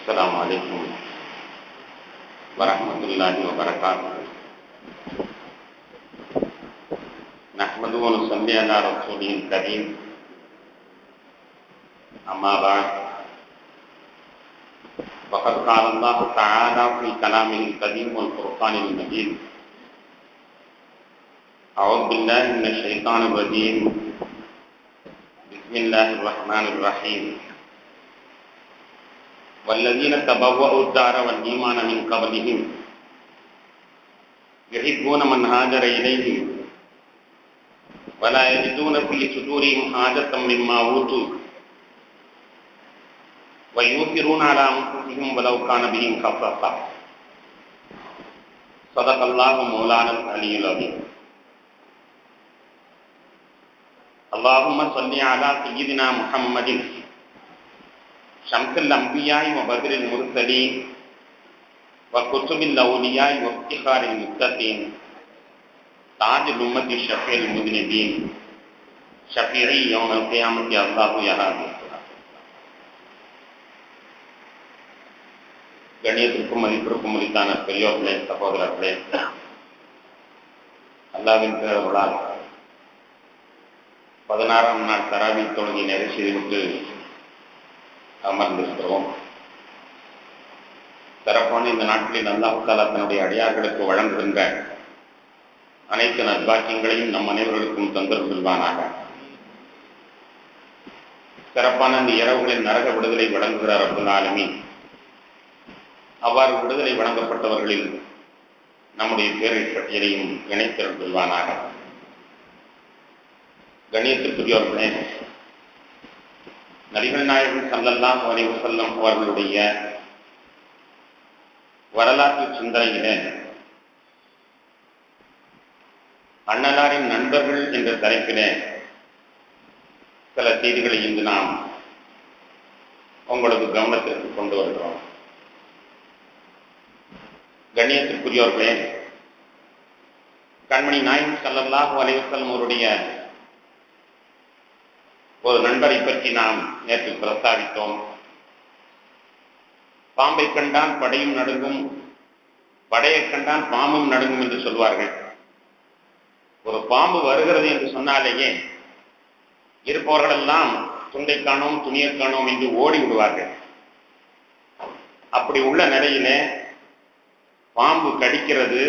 السلام عليكم ورحمة الله وبركاته نحمده ونصلي على رسوله الكريم أما بعد وقد قال الله تعالى في كلامه القديم والفرقان المجيد أعوذ بالله من الشيطان الرجيم بسم الله الرحمن الرحيم والذين تبوأوا الدار والإيمان من قبلهم يحبون من هاجر إليهم ولا يجدون في صدورهم حاجة مما أوتوا ويؤثرون على أنفسهم ولو كان بهم خصاصة صدق الله مولانا العلي العظيم اللهم صل على سيدنا محمد شمس الأنبياء وبدر المرسلين وكتب الأولياء وافتخار المتقين تاج الأمة الشفيع المذنبين شفيعي يوم القيامة الله يا هادي கணியத்திற்கும் மதிப்பிற்கும் உரித்தான பெரியோர்களே சகோதரர்களே அல்லாவின் பேரவர்களால் பதினாறாம் நாள் தராவி தொழுகை நிறைவு செய்துவிட்டு அமர்ந்திருக்கிறோம் சிறப்பான இந்த நாட்களில் அல்லாஹாலா தன்னுடைய அடியார்களுக்கு வழங்குகின்ற அனைத்து நற்பாக்கியங்களையும் நம் அனைவர்களுக்கும் தந்தருள்வானாக சிறப்பான இந்த இரவுகளின் நரக விடுதலை வழங்குகிறார் அப்துல் ஆலமி அவ்வாறு விடுதலை வழங்கப்பட்டவர்களில் நம்முடைய பேரை பட்டியலையும் இணைத்தருள் கொள்வானாக கண்ணியத்திற்குரியவர்களே நபிகள் நாயகம் சல்லல்லாம் வரைவு செல்லம் அவர்களுடைய வரலாற்று சிந்தனையில அண்ணலாரின் நண்பர்கள் என்ற தலைப்பில சில செய்திகளை இன்று நாம் உங்களது கவனத்திற்கு கொண்டு வருகிறோம் கண்ணியத்திற்குரியவர்களே கண்மணி நாயகம் சல்லல்லாஹு அலைவசல்லம் அவருடைய ஒரு நண்பரை பற்றி நாம் நேற்று பிரஸ்தாவித்தோம் பாம்பை கண்டால் படையும் நடுங்கும் படையை கண்டால் பாம்பும் நடுங்கும் என்று சொல்வார்கள் ஒரு பாம்பு வருகிறது என்று சொன்னாலேயே இருப்பவர்களெல்லாம் துண்டை காணோம் துணியை காணோம் என்று ஓடி விடுவார்கள் அப்படி உள்ள நிலையிலே பாம்பு கடிக்கிறது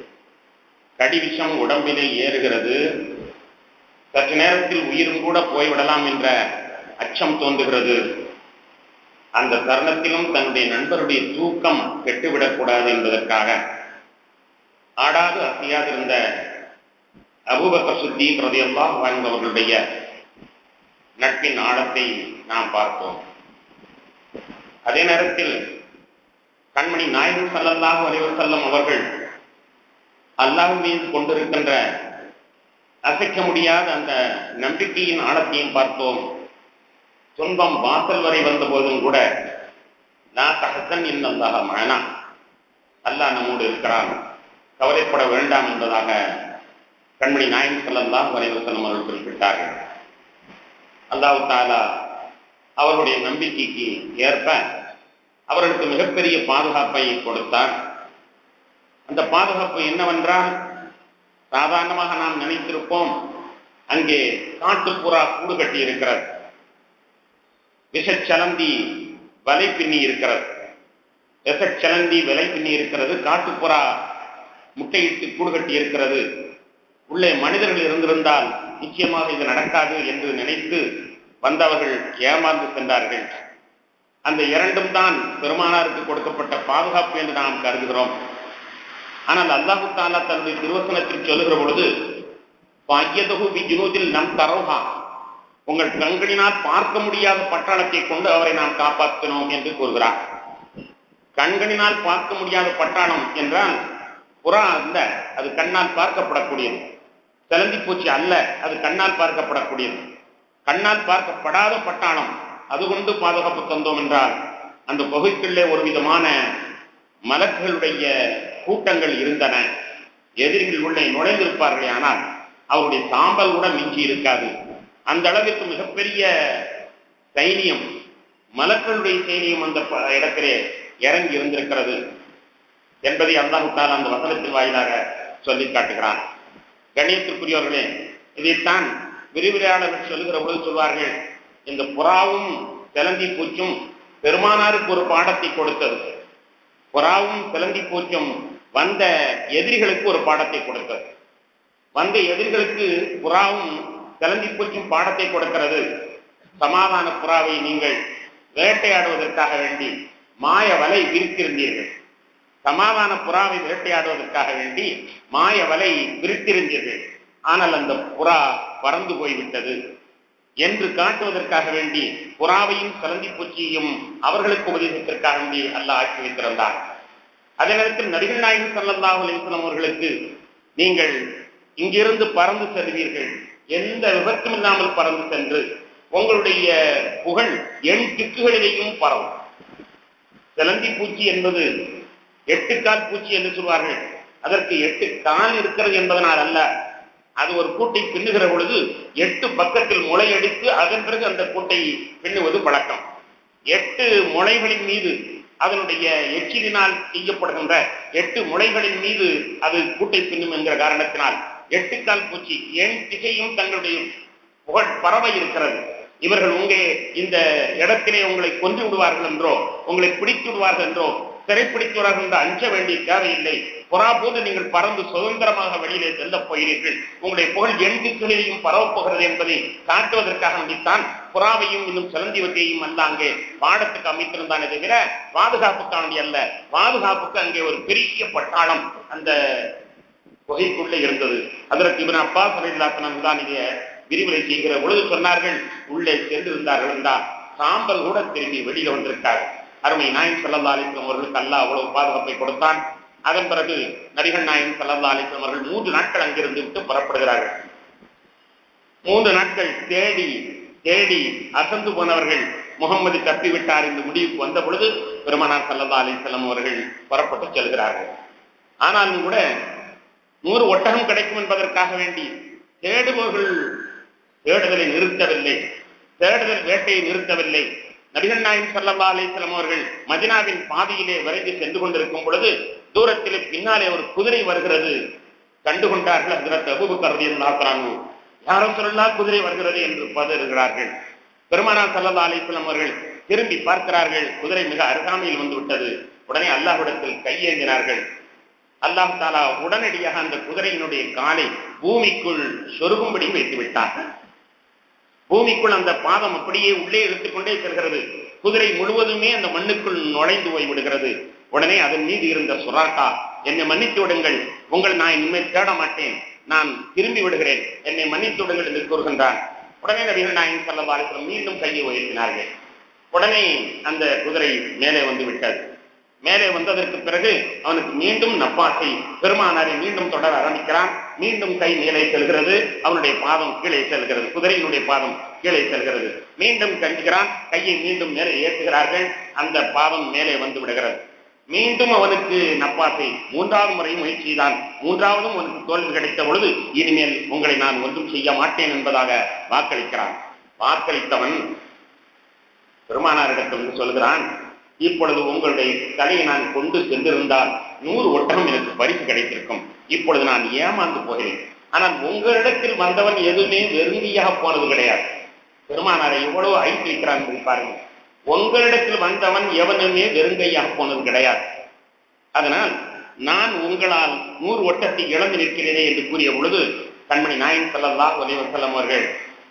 கடி விஷம் உடம்பிலே ஏறுகிறது சற்று நேரத்தில் உயிரும் கூட போய்விடலாம் என்ற அச்சம் தோன்றுகிறது அந்த தருணத்திலும் தன்னுடைய நண்பருடைய தூக்கம் கெட்டுவிடக்கூடாது என்பதற்காக ஆடாது அசையாதிருந்த அபூபக்கர் சுத்தி பிரதியல்லா வாழ்ந்தவர்களுடைய நட்பின் ஆழத்தை நாம் பார்த்தோம் அதே நேரத்தில் கண்மணி நாயகம் சல்லல்லாஹு அலைவர் செல்லம் அவர்கள் அல்லாஹ் மீது கொண்டிருக்கின்ற அசைக்க முடியாத அந்த நம்பிக்கையின் ஆழத்தையும் பார்த்தோம் துன்பம் வாசல் வரை வந்த போதும் கூட நான் தகசன் இன்னல்லாக மழனா அல்லாஹ் நம்மோடு இருக்கிறான் கவலைப்பட வேண்டாம் என்பதாக கண்மணி நாயகம் செல்லல்லாம் வரைவசனம் அவர்கள் குறிப்பிட்டார்கள் அல்லாஹு தாலா அவர்களுடைய நம்பிக்கைக்கு ஏற்ப அவர்களுக்கு மிகப்பெரிய பாதுகாப்பை கொடுத்தார் அந்த பாதுகாப்பு என்னவென்றால் சாதாரணமாக நாம் நினைத்திருப்போம் அங்கே காட்டுப்புறா கூடு கட்டி இருக்கிறது விஷச்சலந்தி வலை பின்னி இருக்கிறது விஷச்சலந்தி விலை பின்னி இருக்கிறது காட்டுப்புறா முட்டையிட்டு கூடு கட்டி இருக்கிறது உள்ளே மனிதர்கள் இருந்திருந்தால் நிச்சயமாக இது நடக்காது என்று நினைத்து வந்தவர்கள் ஏமாந்து சென்றார்கள் அந்த இரண்டும் தான் பெருமானாருக்கு கொடுக்கப்பட்ட பாதுகாப்பு என்று நாம் கருதுகிறோம் ஆனால் அல்லாஹு தாலா தன்னுடைய திருவசனத்தில் சொல்லுகிற பொழுது பாக்கியதகு விஜுனூதில் நம் தரோகா உங்கள் கண்களினால் பார்க்க முடியாத பட்டாளத்தை கொண்டு அவரை நாம் காப்பாற்றினோம் என்று கூறுகிறார் கண்களினால் பார்க்க முடியாத பட்டாளம் என்றால் புறா அல்ல அது கண்ணால் பார்க்கப்படக்கூடியது செலந்தி பூச்சி அல்ல அது கண்ணால் பார்க்கப்படக்கூடியது கண்ணால் பார்க்கப்படாத பட்டாளம் அது கொண்டு பாதுகாப்பு தந்தோம் என்றால் அந்த பகுதிக்குள்ளே ஒரு விதமான மலர்களுடைய கூட்டங்கள் இருந்தன எதிரிகள் உள்ளே நுழைந்திருப்பார்களே ஆனால் அவருடைய சாம்பல் கூட மிஞ்சி இருக்காது அந்த அளவிற்கு மிகப்பெரிய தைரியம் மலக்களுடைய செய்தியும் அந்த ப- இடத்திலே இறங்கி இருந்திருக்கிறது என்பதை அல்லாஹு தாலா அந்த வசனத்தின் வாயிலாக சொல்லி காட்டுகிறான் கணியத்திற்குரியவர்களே இதைத்தான் விரிவுரையாளர்கள் சொல்லுகிற பொழுது சொல்வார்கள் இந்த புறாவும் சிலந்தி பூச்சும் பெருமானாருக்கு ஒரு பாடத்தை கொடுத்தது புறாவும் சிலந்தி பூச்சும் வந்த எதிரிகளுக்கு ஒரு பாடத்தை கொடுத்தது வந்த எதிரிகளுக்கு புறாவும் சிலந்தி பூச்சும் பாடத்தை கொடுக்கிறது சமாதான புறாவை நீங்கள் வேட்டையாடுவதற்காக வேண்டி மாய வலை விரித்திருந்தீர்கள் சமாதான புறாவை வேட்டையாடுவதற்காக வேண்டி மாய வலை விரித்திருந்தீர்கள் ஆனால் அந்த புறா பறந்து போய்விட்டது என்று காட்டுவதற்காக வேண்டி புறாவையும் சலந்தி பூச்சியையும் அவர்களுக்கு உபதேசத்திற்காக வேண்டி அல்லாஹ் ஆக்கி வைத்திருந்தார் அதே நேரத்தில் நபிகள் நாயகம் ஸல்லல்லாஹு அலைஹி வஸல்லம் அவர்களுக்கு நீங்கள் இங்கிருந்து பறந்து செல்வீர்கள் எந்த விபத்தும் இல்லாமல் பறந்து சென்று உங்களுடைய புகழ் எண் திக்குகளிலேயும் பரவும் சிலந்தி பூச்சி என்பது எட்டு கால் பூச்சி என்று சொல்வார்கள் அதற்கு எட்டு கால் இருக்கிறது என்பதனால் அல்ல அது ஒரு கூட்டை பின்னுகிற பொழுது எட்டு பக்கத்தில் முளையடித்து அதன் பிறகு அந்த கூட்டை பின்னுவது பழக்கம் எட்டு முளைகளின் மீது அதனுடைய எச்சிலினால் செய்யப்படுகின்ற எட்டு முளைகளின் மீது அது கூட்டை பின்னும் என்கிற காரணத்தினால் எட்டு கால் பூச்சி என் திசையும் தங்களுடைய புகழ் பறவை இருக்கிறது இவர்கள் உங்கே இந்த இடத்திலே உங்களை கொன்று விடுவார்கள் என்றோ உங்களை பிடித்து விடுவார்கள் என்றோ சிறைப்பிடித்து விடுவார்கள் என்று அஞ்ச வேண்டிய தேவையில்லை புறா போது நீங்கள் பறந்து சுதந்திரமாக வெளியிலே செல்லப் போகிறீர்கள் உங்களுடைய புகழ் எண் திசையிலையும் பரவப்போகிறது என்பதை காட்டுவதற்காக வேண்டித்தான் புறாவையும் இன்னும் சிலந்திவத்தையும் அல்ல அங்கே பாடத்துக்கு அமைத்திருந்தானே தவிர பாதுகாப்புக்காக வேண்டி அல்ல பாதுகாப்புக்கு அங்கே ஒரு பெரிய பட்டாளம் அந்த குகைக்குள்ளே இருந்தது அதற்கு இவன் அப்பா சரையில்லாத்தனம் தான் இதை விரிவுரை செய்கிற பொழுது சொன்னார்கள் உள்ளே சென்றிருந்தார்கள் என்றால் சாம்பல் கூட திரும்பி வெளியில வந்திருக்கார்கள் அருமை நாயன் சல்லல்லா அலிஸ்லாம் அவர்களுக்கு அல்லாஹ் அவ்வளவு பாதுகாப்பை கொடுத்தான் அதன் பிறகு நபிகள் நாயன் சல்லல்லா அலிஸ்லாம் அவர்கள் மூன்று நாட்கள் அங்கிருந்து விட்டு புறப்படுகிறார்கள் மூன்று நாட்கள் தேடி தேடி அசந்து போனவர்கள் முகம்மது தப்பிவிட்டார் என்று முடிவுக்கு வந்த பொழுது பெருமனார் சல்லல்லா அலிஸ்லாம் அவர்கள் புறப்பட்டு செல்கிறார்கள் ஆனாலும் கூட நூறு ஒட்டகம் கிடைக்கும் என்பதற்காக வேண்டி தேடுபவர்கள் தேடுதலை நிறுத்தவில்லை தேடுதல் வேட்டையை நிறுத்தவில்லை நபிகள் நாயம் சல்லல்லா அலிஸ்லாம் அவர்கள் மதினாவின் பாதையிலே விரைந்து சென்று கொண்டிருக்கும் பொழுது தூரத்திலே பின்னாலே ஒரு குதிரை வருகிறது கண்டுகொண்டார்கள் ஹஜரத் அபூபக்கர் ரலியல்லாஹு அன்ஹு யாரோ சொல்லலாம் குதிரை வருகிறது என்று பதறுகிறார்கள் பெருமானார் சல்லல்லா அலிஸ்லாம் அவர்கள் திரும்பி பார்க்கிறார்கள் குதிரை மிக அருகாமையில் வந்து விட்டது உடனே அல்லாஹ்விடத்தில் கையேந்தினார்கள் அல்லாஹ் தாலா உடனடியாக அந்த குதிரையினுடைய காலை பூமிக்குள் சொருகும்படி வைத்து விட்டார் பூமிக்குள் அந்த பாதம் அப்படியே உள்ளே இழுத்துக்கொண்டே செல்கிறது குதிரை முழுவதுமே அந்த மண்ணுக்குள் நுழைந்து போய் விடுகிறது உடனே அதன் மீது இருந்த சுறாக்கா என்னை மன்னித்து விடுங்கள் உங்கள் நான் இனிமேல் தேட மாட்டேன் நான் திரும்பி விடுகிறேன் என்னை மன்னித்து விடுங்கள் என்று கூறுகின்றான் உடனே நபிகள் நாயகம் சல்லல்லாஹு மீண்டும் கையை உயர்த்தினார்கள் உடனே அந்த குதிரை மேலே வந்து விட்டது மேலே வந்ததற்கு பிறகு அவனுக்கு மீண்டும் நப்பாசை பெருமானாரை மீண்டும் தொடர ஆரம்பிக்கிறான் மீண்டும் கை மேலே செல்கிறது அவனுடைய பாதம் கீழே செல்கிறது குதிரையினுடைய பாதம் கீழே செல்கிறது மீண்டும் கஞ்சுகிறான் கையை மீண்டும் மேலே ஏற்றுகிறார்கள் அந்த பாதம் மேலே வந்து விடுகிறது மீண்டும் அவனுக்கு நப்பாசை மூன்றாவது முறையும் முயற்சி செய்தான் மூன்றாவதும் அவனுக்கு தோல்வி கிடைத்த பொழுது இனிமேல் உங்களை நான் ஒன்றும் செய்ய மாட்டேன் என்பதாக வாக்களிக்கிறான் வாக்களித்தவன் பெருமானாரிடத்தில் வந்து சொல்கிறான் இப்பொழுது உங்களுடைய தலையை நான் கொண்டு சென்றிருந்தால் நூறு ஒட்டகம் எனக்கு பரிசு கிடைத்திருக்கும் இப்பொழுது நான் ஏமாந்து போகிறேன் ஆனால் உங்களிடத்தில் வந்தவன் எதுவுமே வெறுமையாக போனது கிடையாது பெருமானாரை எவ்வளவு ஐத்து வைக்கிறான் என்று பாருங்க உங்களிடத்தில் வந்தவன் எவனுமே வெறுங்கையாக போனது கிடையாது அதனால் நான் உங்களால் நூறு ஒட்டத்தை இழந்து நிற்கிறேனே என்று கூறிய பொழுது கண்மணி நாயன் சல்லல்லாஹு அலைஹி வஸல்லம் அவர்கள்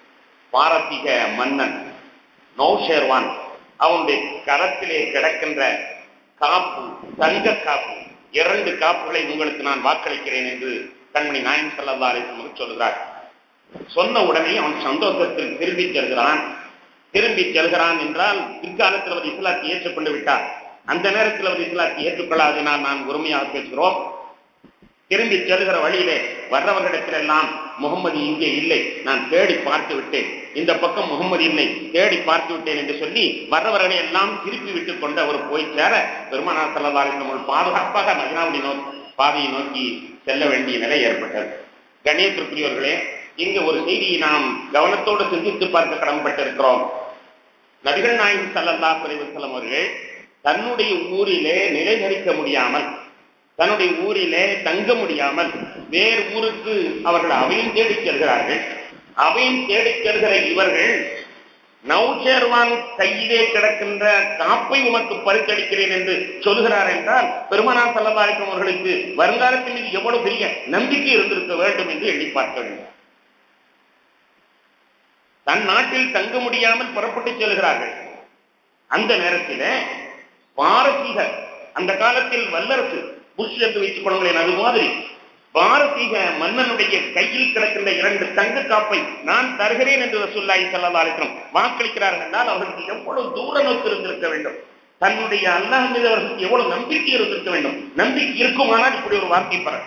பாரசீக மன்னன் நௌஷேர்வான் அவனுடைய கரத்திலே கிடக்கின்ற காப்பு தங்க காப்பு இரண்டு காப்புகளை உங்களுக்கு நான் வாக்களிக்கிறேன் என்று கண்மணி நாயன் சல்லா அலிஸ்லம் சொல்கிறார் சொன்ன உடனே அவன் சந்தோஷத்தில் திரும்பி செல்கிறான் திரும்பி செல்கிறான் என்றால் பிற்காலத்தில் அவர் இஸ்லாத்தை ஏற்றுக்கொண்டு விட்டார் அந்த நேரத்தில் அவர் இஸ்லாத்தை ஏற்றுக்கொள்ளாதனால் நான் உரிமையாக பேசுகிறோம் திரும்பி செல்கிற வழியிலே வர்றவர்களிடத்திலெல்லாம் முகம்மது இங்கே இல்லை நான் தேடி பார்த்து விட்டேன் இந்த பக்கம் முகம்மது இல்லை தேடி பார்த்து விட்டேன் என்று சொல்லி வர்றவர்களை எல்லாம் திருப்பி விட்டுக் கொண்டு அவர் போய் சேர பெருமானார் செல்லதாலும் பாதுகாப்பாக மதினாவுடைய நோக்கி பாதையை நோக்கி செல்ல வேண்டிய நிலை ஏற்பட்டது கணேசத்திற்குரியவர்களே இங்கு ஒரு செய்தியை நாம் கவனத்தோடு சிந்தித்து பார்க்க கடமைப்பட்டிருக்கிறோம் நபிகள் நாயகம் ஸல்லல்லாஹு அலைஹி வஸல்லம் அவர்கள் தன்னுடைய ஊரிலே நிலைநிறுத்த முடியாமல் தன்னுடைய ஊரிலே தங்க முடியாமல் வேறு ஊருக்கு அவர்கள் அவையும் தேடிச் செல்கிறார்கள் அவையும் தேடிச் செல்கிற இவர்கள் நௌச்சேர்வான் கையிலே கிடக்கின்ற காப்பை உமக்கு பறித்தளிக்கிறேன் என்று சொல்கிறார் என்றால் பெருமனார் செல்லவாரிக்கும் அவர்களுக்கு வருங்காலத்தின் மீது எவ்வளவு பெரிய நம்பிக்கை இருந்திருக்க வேண்டும் என்று எண்ணி பார்க்க வேண்டும் தன் நாட்டில் தங்க முடியாமல் புறப்பட்டு செல்கிறார்கள் அந்த நேரத்தில் பாரசீக அந்த காலத்தில் வல்லரசு புஷ் என்று வைத்துக் கொள்ளுங்களேன் அது மாதிரி பாரசீக மன்னனுடைய கையில் கிடக்கின்ற இரண்டு தங்க காப்பை நான் தருகிறேன் என்று ரசூல்லாய் செல்லவாலிக்கம் வாக்களிக்கிறார்கள் என்றால் அவர்களுக்கு எவ்வளவு தூர நோக்கு இருந்திருக்க வேண்டும் தன்னுடைய அல்லாஹ் மீது அவர்களுக்கு எவ்வளவு நம்பிக்கை இருந்திருக்க வேண்டும் நம்பிக்கை இருக்குமானால் இப்படி ஒரு வார்த்தை பறக்கும்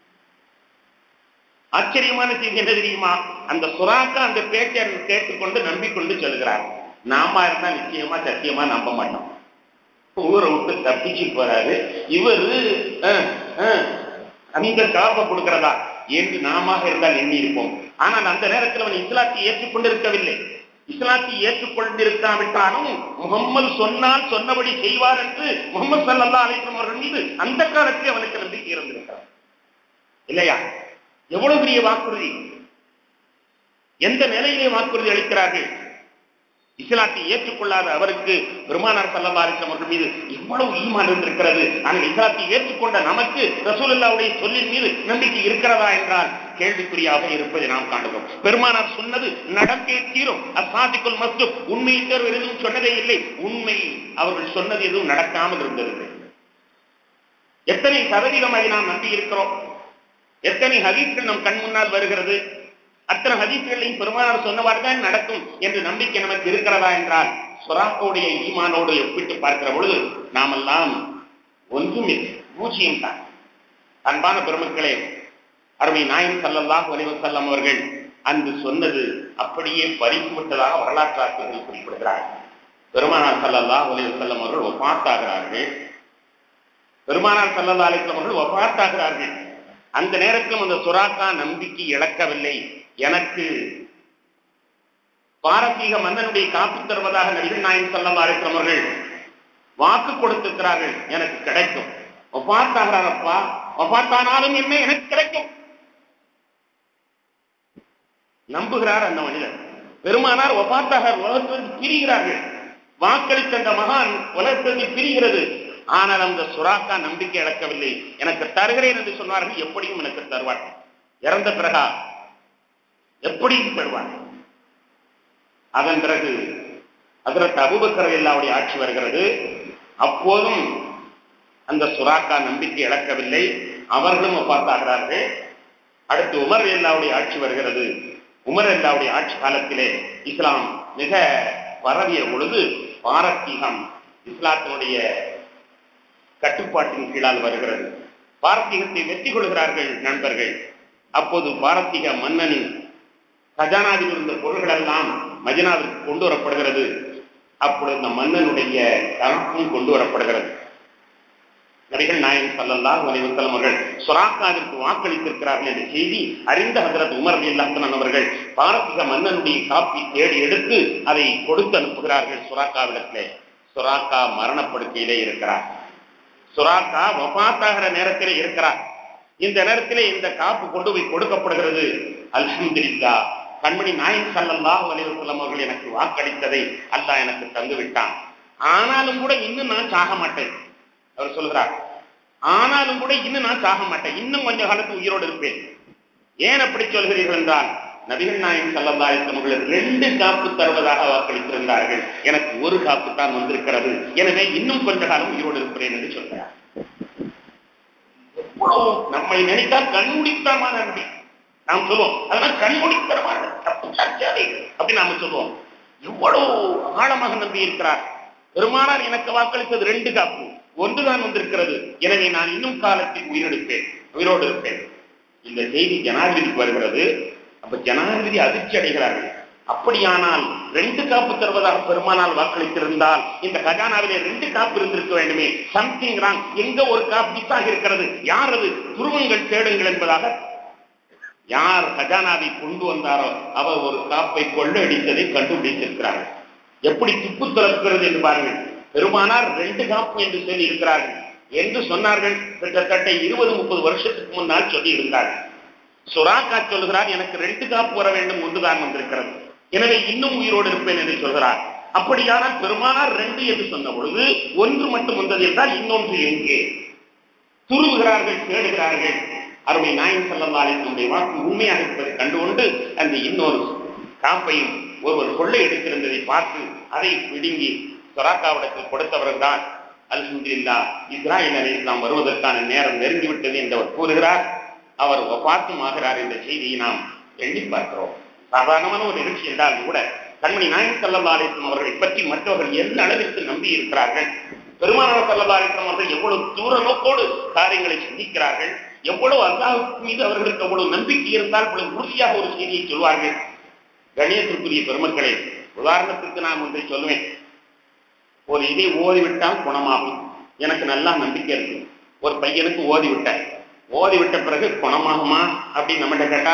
ஆச்சரியமான செய்தி என்ன தெரியுமா அந்த சுறாக்கா அந்த பேச்சை கேட்டுக்கொண்டு நம்பிக்கொண்டு செல்கிறார் நாம இருந்தா நிச்சயமா சத்தியமா நம்ப மாட்டோம் ஊரை விட்டு தப்பிச்சு போறாரு இவரு அஹ், அஹ், அந்த காப்பை கொடுக்கிறதா என்று நாம இருந்தால் எண்ணி இருப்போம் ஆனால் அந்த நேரத்தில் அவன் இஸ்லாத்தை ஏற்றுக்கொண்டிருக்கவில்லை இஸ்லாத்தை ஏற்றுக்கொண்டிருக்காவிட்டாலும் முகம்மது சொன்னால் சொன்னபடி செய்வார் என்று முகமது சல்லா அலிஸ்லாம் அவர்கள் மீது அந்த காலத்தில் அவனுக்கு நம்பிக்கை இருந்திருக்கிறார் இல்லையா எவ்வளவு பெரிய வாக்குறுதி எந்த நிலையிலே வாக்குறுதி அளிக்கிறார்கள் இஸ்லாத்தை ஏற்றுக்கொள்ளாத அவருக்கு பெருமானார் சல்லா அலிஸ்லாம் அவர்கள் மீது எவ்வளவு ஈமான் இருந்திருக்கிறது ஆனால் இஸ்லாத்தை ஏற்றுக்கொண்ட நமக்கு ரசூலுல்லாவுடைய சொல்லின் மீது நம்பிக்கை இருக்கிறதா என்றால் கேள்விக்குறியாக இருப்பதை நாம் காணுகிறோம் பெருமானார் சொன்னது நடந்தே தீரும் அசாதிக்குள் மஸ்து உண்மையை தேர்வு எதுவும் சொன்னதே இல்லை உண்மை அவர்கள் சொன்னது எதுவும் நடக்காமல் இருந்தது எத்தனை சதவீதம் அதை நாம் நம்பி இருக்கிறோம் எத்தனை ஹதீஸ்கள் நம் கண் முன்னால் வருகிறது அத்தனை ஹதீஸ்களையும் பெருமானார் சொன்னவாறு தான் நடக்கும் என்று நம்பிக்கை நமக்கு இருக்கிறதா என்றால் சுறாக்கோடைய ஈமானோடு ஒப்பிட்டு பார்க்கிற பொழுது நாமெல்லாம் ஒன்றும் இல்லை பூஜ்ஜியம் தான் அன்பான பெருமக்களே அருமை நாயன் சல்லல்லாஹு அலைஹி வஸல்லம் அவர்கள் அன்று சொன்னது அப்படியே பறித்து விட்டதாக வரலாற்று ஆசிரியர்கள் குறிப்பிடுகிறார்கள் பெருமானார் சல்லல்லாஹு அலைஹி வஸல்லம் அவர்கள் ஒப்பாத்தாகிறார்கள் பெருமானார் சல்லல்லாஹு அலைஹி வஸல்லம் அவர்கள் ஒப்பாத்தாகிறார்கள் அந்த நேரத்திலும் அந்த சுறாக்கா நம்பிக்கை இழக்கவில்லை எனக்கு பாரசீக மன்னனுடைய காப்பு தருவதாக நபிகள் நாயன் சல்லா அலிஸ்லாம் அவர்கள் வாக்கு கொடுத்திருக்கிறார்கள் எனக்கு கிடைக்கும் ஒப்பாத்தாகிறாரப்பா ஒப்பாத்தானாலும் என்ன எனக்கு கிடைக்கும் நம்புகிறார் அந்த மனிதர் பெருமானார் ஒப்பாத்தாக உலகத்திலிருந்து பிரிகிறார்கள் வாக்களித்த அந்த மகான் உலகத்திலிருந்து பிரிகிறது ஆனால் அந்த சுறாக்கா நம்பிக்கை இழக்கவில்லை எனக்கு தருகிறேன் என்று சொன்னார்கள் எப்படியும் எனக்கு தருவார் இறந்த பிறகா எப்படியும் பெறுவார் அதன் பிறகு அதற்கு அபுபக்கர் எல்லாவுடைய ஆட்சி வருகிறது அப்போதும் அந்த சுறாக்கா நம்பிக்கை இழக்கவில்லை அவர்களும் பார்த்தாகிறார்கள் அடுத்து உமர் எல்லாவுடைய ஆட்சி வருகிறது உமர் எல்லாவுடைய ஆட்சி காலத்திலே இஸ்லாம் மிக பரவிய பொழுது பாரசீகம் இஸ்லாத்தினுடைய கட்டுப்பாட்டின் கீழால் வருகிறது பாரசீகத்தை வெற்றி கொள்கிறார்கள் நண்பர்கள் அப்போது பாரசீக மன்னனின் கஜானாவில் இருந்த பொருள்கள் எல்லாம் மஜனாவிற்கு கொண்டு வரப்படுகிறது அப்பொழுது இந்த மன்னனுடைய கணக்கும் கொண்டு வரப்படுகிறது நபிகள் நாயகம் சல்லல்லாஹு அலைஹி வஸல்லம் அவர்கள் சுராக்காவிற்கு வாக்களித்திருக்கிறார்கள் என்ற செய்தி அறிந்த ஹசரத் உமர் இல்லாத்தன் அவர்கள் பாரசீக மன்னனுடைய காப்பி தேடி எடுத்து அதை கொடுத்து அனுப்புகிறார்கள் சுராக்காவிடத்திலே சுராக்கா மரணப்படுக்கையிலே இருக்கிறார் சுராக்கா வபாத்தாகிற நேரத்திலே இருக்கிறார் இந்த நேரத்திலே இந்த காப்பு கொண்டு போய் கொடுக்கப்படுகிறது அல்ஹம்துலில்லா கண்மணி நாயன் சல்லல்லாஹு அலைஹி வஸல்லம் அவர்கள் எனக்கு வாக்களித்ததை அல்லாஹ் எனக்கு தந்து விட்டான் ஆனாலும் கூட இன்னும் நான் சாக மாட்டேன் அவர் சொல்கிறார் ஆனாலும் கூட இன்னும் நான் சாக மாட்டேன் இன்னும் கொஞ்ச காலத்து உயிரோடு இருப்பேன் ஏன் அப்படி சொல்கிறீர்கள் என்றால் நபிகள் நாயகம் சல்லல்லா அவர்கள் ரெண்டு காப்பு தருவதாக வாக்களித்திருந்தார்கள் எனக்கு ஒரு காப்பு தான் வந்திருக்கிறது எனவே இன்னும் கொஞ்ச காலம் உயிரோடு இருப்பேன் என்று சொல்கிறார் எவ்வளவு நம்மை நினைத்தால் கண்மூடித்தனமான நம்பி நாம் சொல்லுவோம் அதெல்லாம் கண்மூடித்தனமான தப்பு சர்ச்சாவே அப்படின்னு நாம சொல்லுவோம் எவ்வளவு ஆழமாக நம்பி இருக்கிறார் பெருமானார் எனக்கு வாக்களித்தது ரெண்டு காப்பு ஒன்றுதான் வந்திருக்கிறது எனவே நான் இன்னும் காலத்தில் உயிரெடுப்பேன் உயிரோடு இருப்பேன் இந்த செய்தி ஜனாதிபதிக்கு வருகிறது அப்ப ஜனாதிபதி அதிர்ச்சி அடைகிறார்கள் அப்படியானால் ரெண்டு காப்பு தருவதாக பெருமானால் வாக்களித்திருந்தால் இந்த கஜானாவிலே ரெண்டு காப்பு இருந்திருக்க வேண்டுமே சம்திங் ராங் எங்க ஒரு காப்பு மிஸ் ஆகி இருக்கிறது யார் அது துருவங்கள் தேடுங்கள் என்பதாக யார் கஜானாவை கொண்டு வந்தாரோ அவர் ஒரு காப்பை கொள்ளடித்ததை கண்டுபிடித்திருக்கிறார்கள் எப்படி துப்பு துளப்புகிறது என்று பாருங்கள் பெருமானார் ரெண்டு காப்பு என்று சொல்லி இருக்கிறார்கள் என்று சொன்னார்கள் கிட்டத்தட்ட இருபது முப்பது வருஷத்துக்கு முன்னால் சொல்லி இருந்தார்கள் சுராக்கா சொல்கிறார் எனக்கு ரெண்டு காப்பு வர வேண்டும் ஒன்றுதான் வந்திருக்கிறது எனவே இன்னும் உயிரோடு இருப்பேன் என்று சொல்கிறார் அப்படியானால் பெருமானார் ரெண்டு என்று சொன்ன பொழுது ஒன்று மட்டும் வந்தது என்றால் இன்னொன்று எங்கே துருவுகிறார்கள் தேடுகிறார்கள் அருமை நாயன் செல்லல்லாடைய வாக்கு உண்மையாக இருப்பதை கண்டுகொண்டு அந்த இன்னொரு காப்பையும் ஒருவர் கொள்ளை எடுத்திருந்ததை பார்த்து அதை பிடுங்கி சொராக்காவிடத்தில் கொடுத்தவர்கள் தான் அல்ஹம்துலில்லா இஸ்ராயல் அலி இஸ்லாம் வருவதற்கான நேரம் நெருங்கிவிட்டது என்று அவர் கூறுகிறார் அவர் ஒப்பாத்தும் ஆகிறார் என்ற செய்தியை நாம் எண்ணி பார்க்கிறோம் சாதாரணமான ஒரு நிகழ்ச்சி என்றாலும் கூட கண்மணி நாயன் சல்லா அலிஸ்லாம் அவர்களை பற்றி மற்றவர்கள் எந்த அளவிற்கு நம்பி இருக்கிறார்கள் பெருமானார் சல்லா அலிஸ்லாம் அவர்கள் எவ்வளவு தூர நோக்கோடு காரியங்களை சிந்திக்கிறார்கள் எவ்வளவு அல்லாஹுக்கு மீது அவர்களுக்கு அவ்வளவு நம்பிக்கை இருந்தால் இவ்வளவு உறுதியாக ஒரு செய்தியை சொல்வார்கள் கணியத்திற்குரிய பெருமக்களே உதாரணத்துக்கு நான் ஒன்றை சொல்லுவேன் ஒரு இதை ஓதிவிட்டால் குணமாகும் எனக்கு நல்லா நம்பிக்கை இருக்கு ஒரு பையனுக்கு ஓதி விட்டேன் ஓதி விட்ட பிறகு குணமாகுமா அப்படின்னு நம்மகிட்ட கேட்டா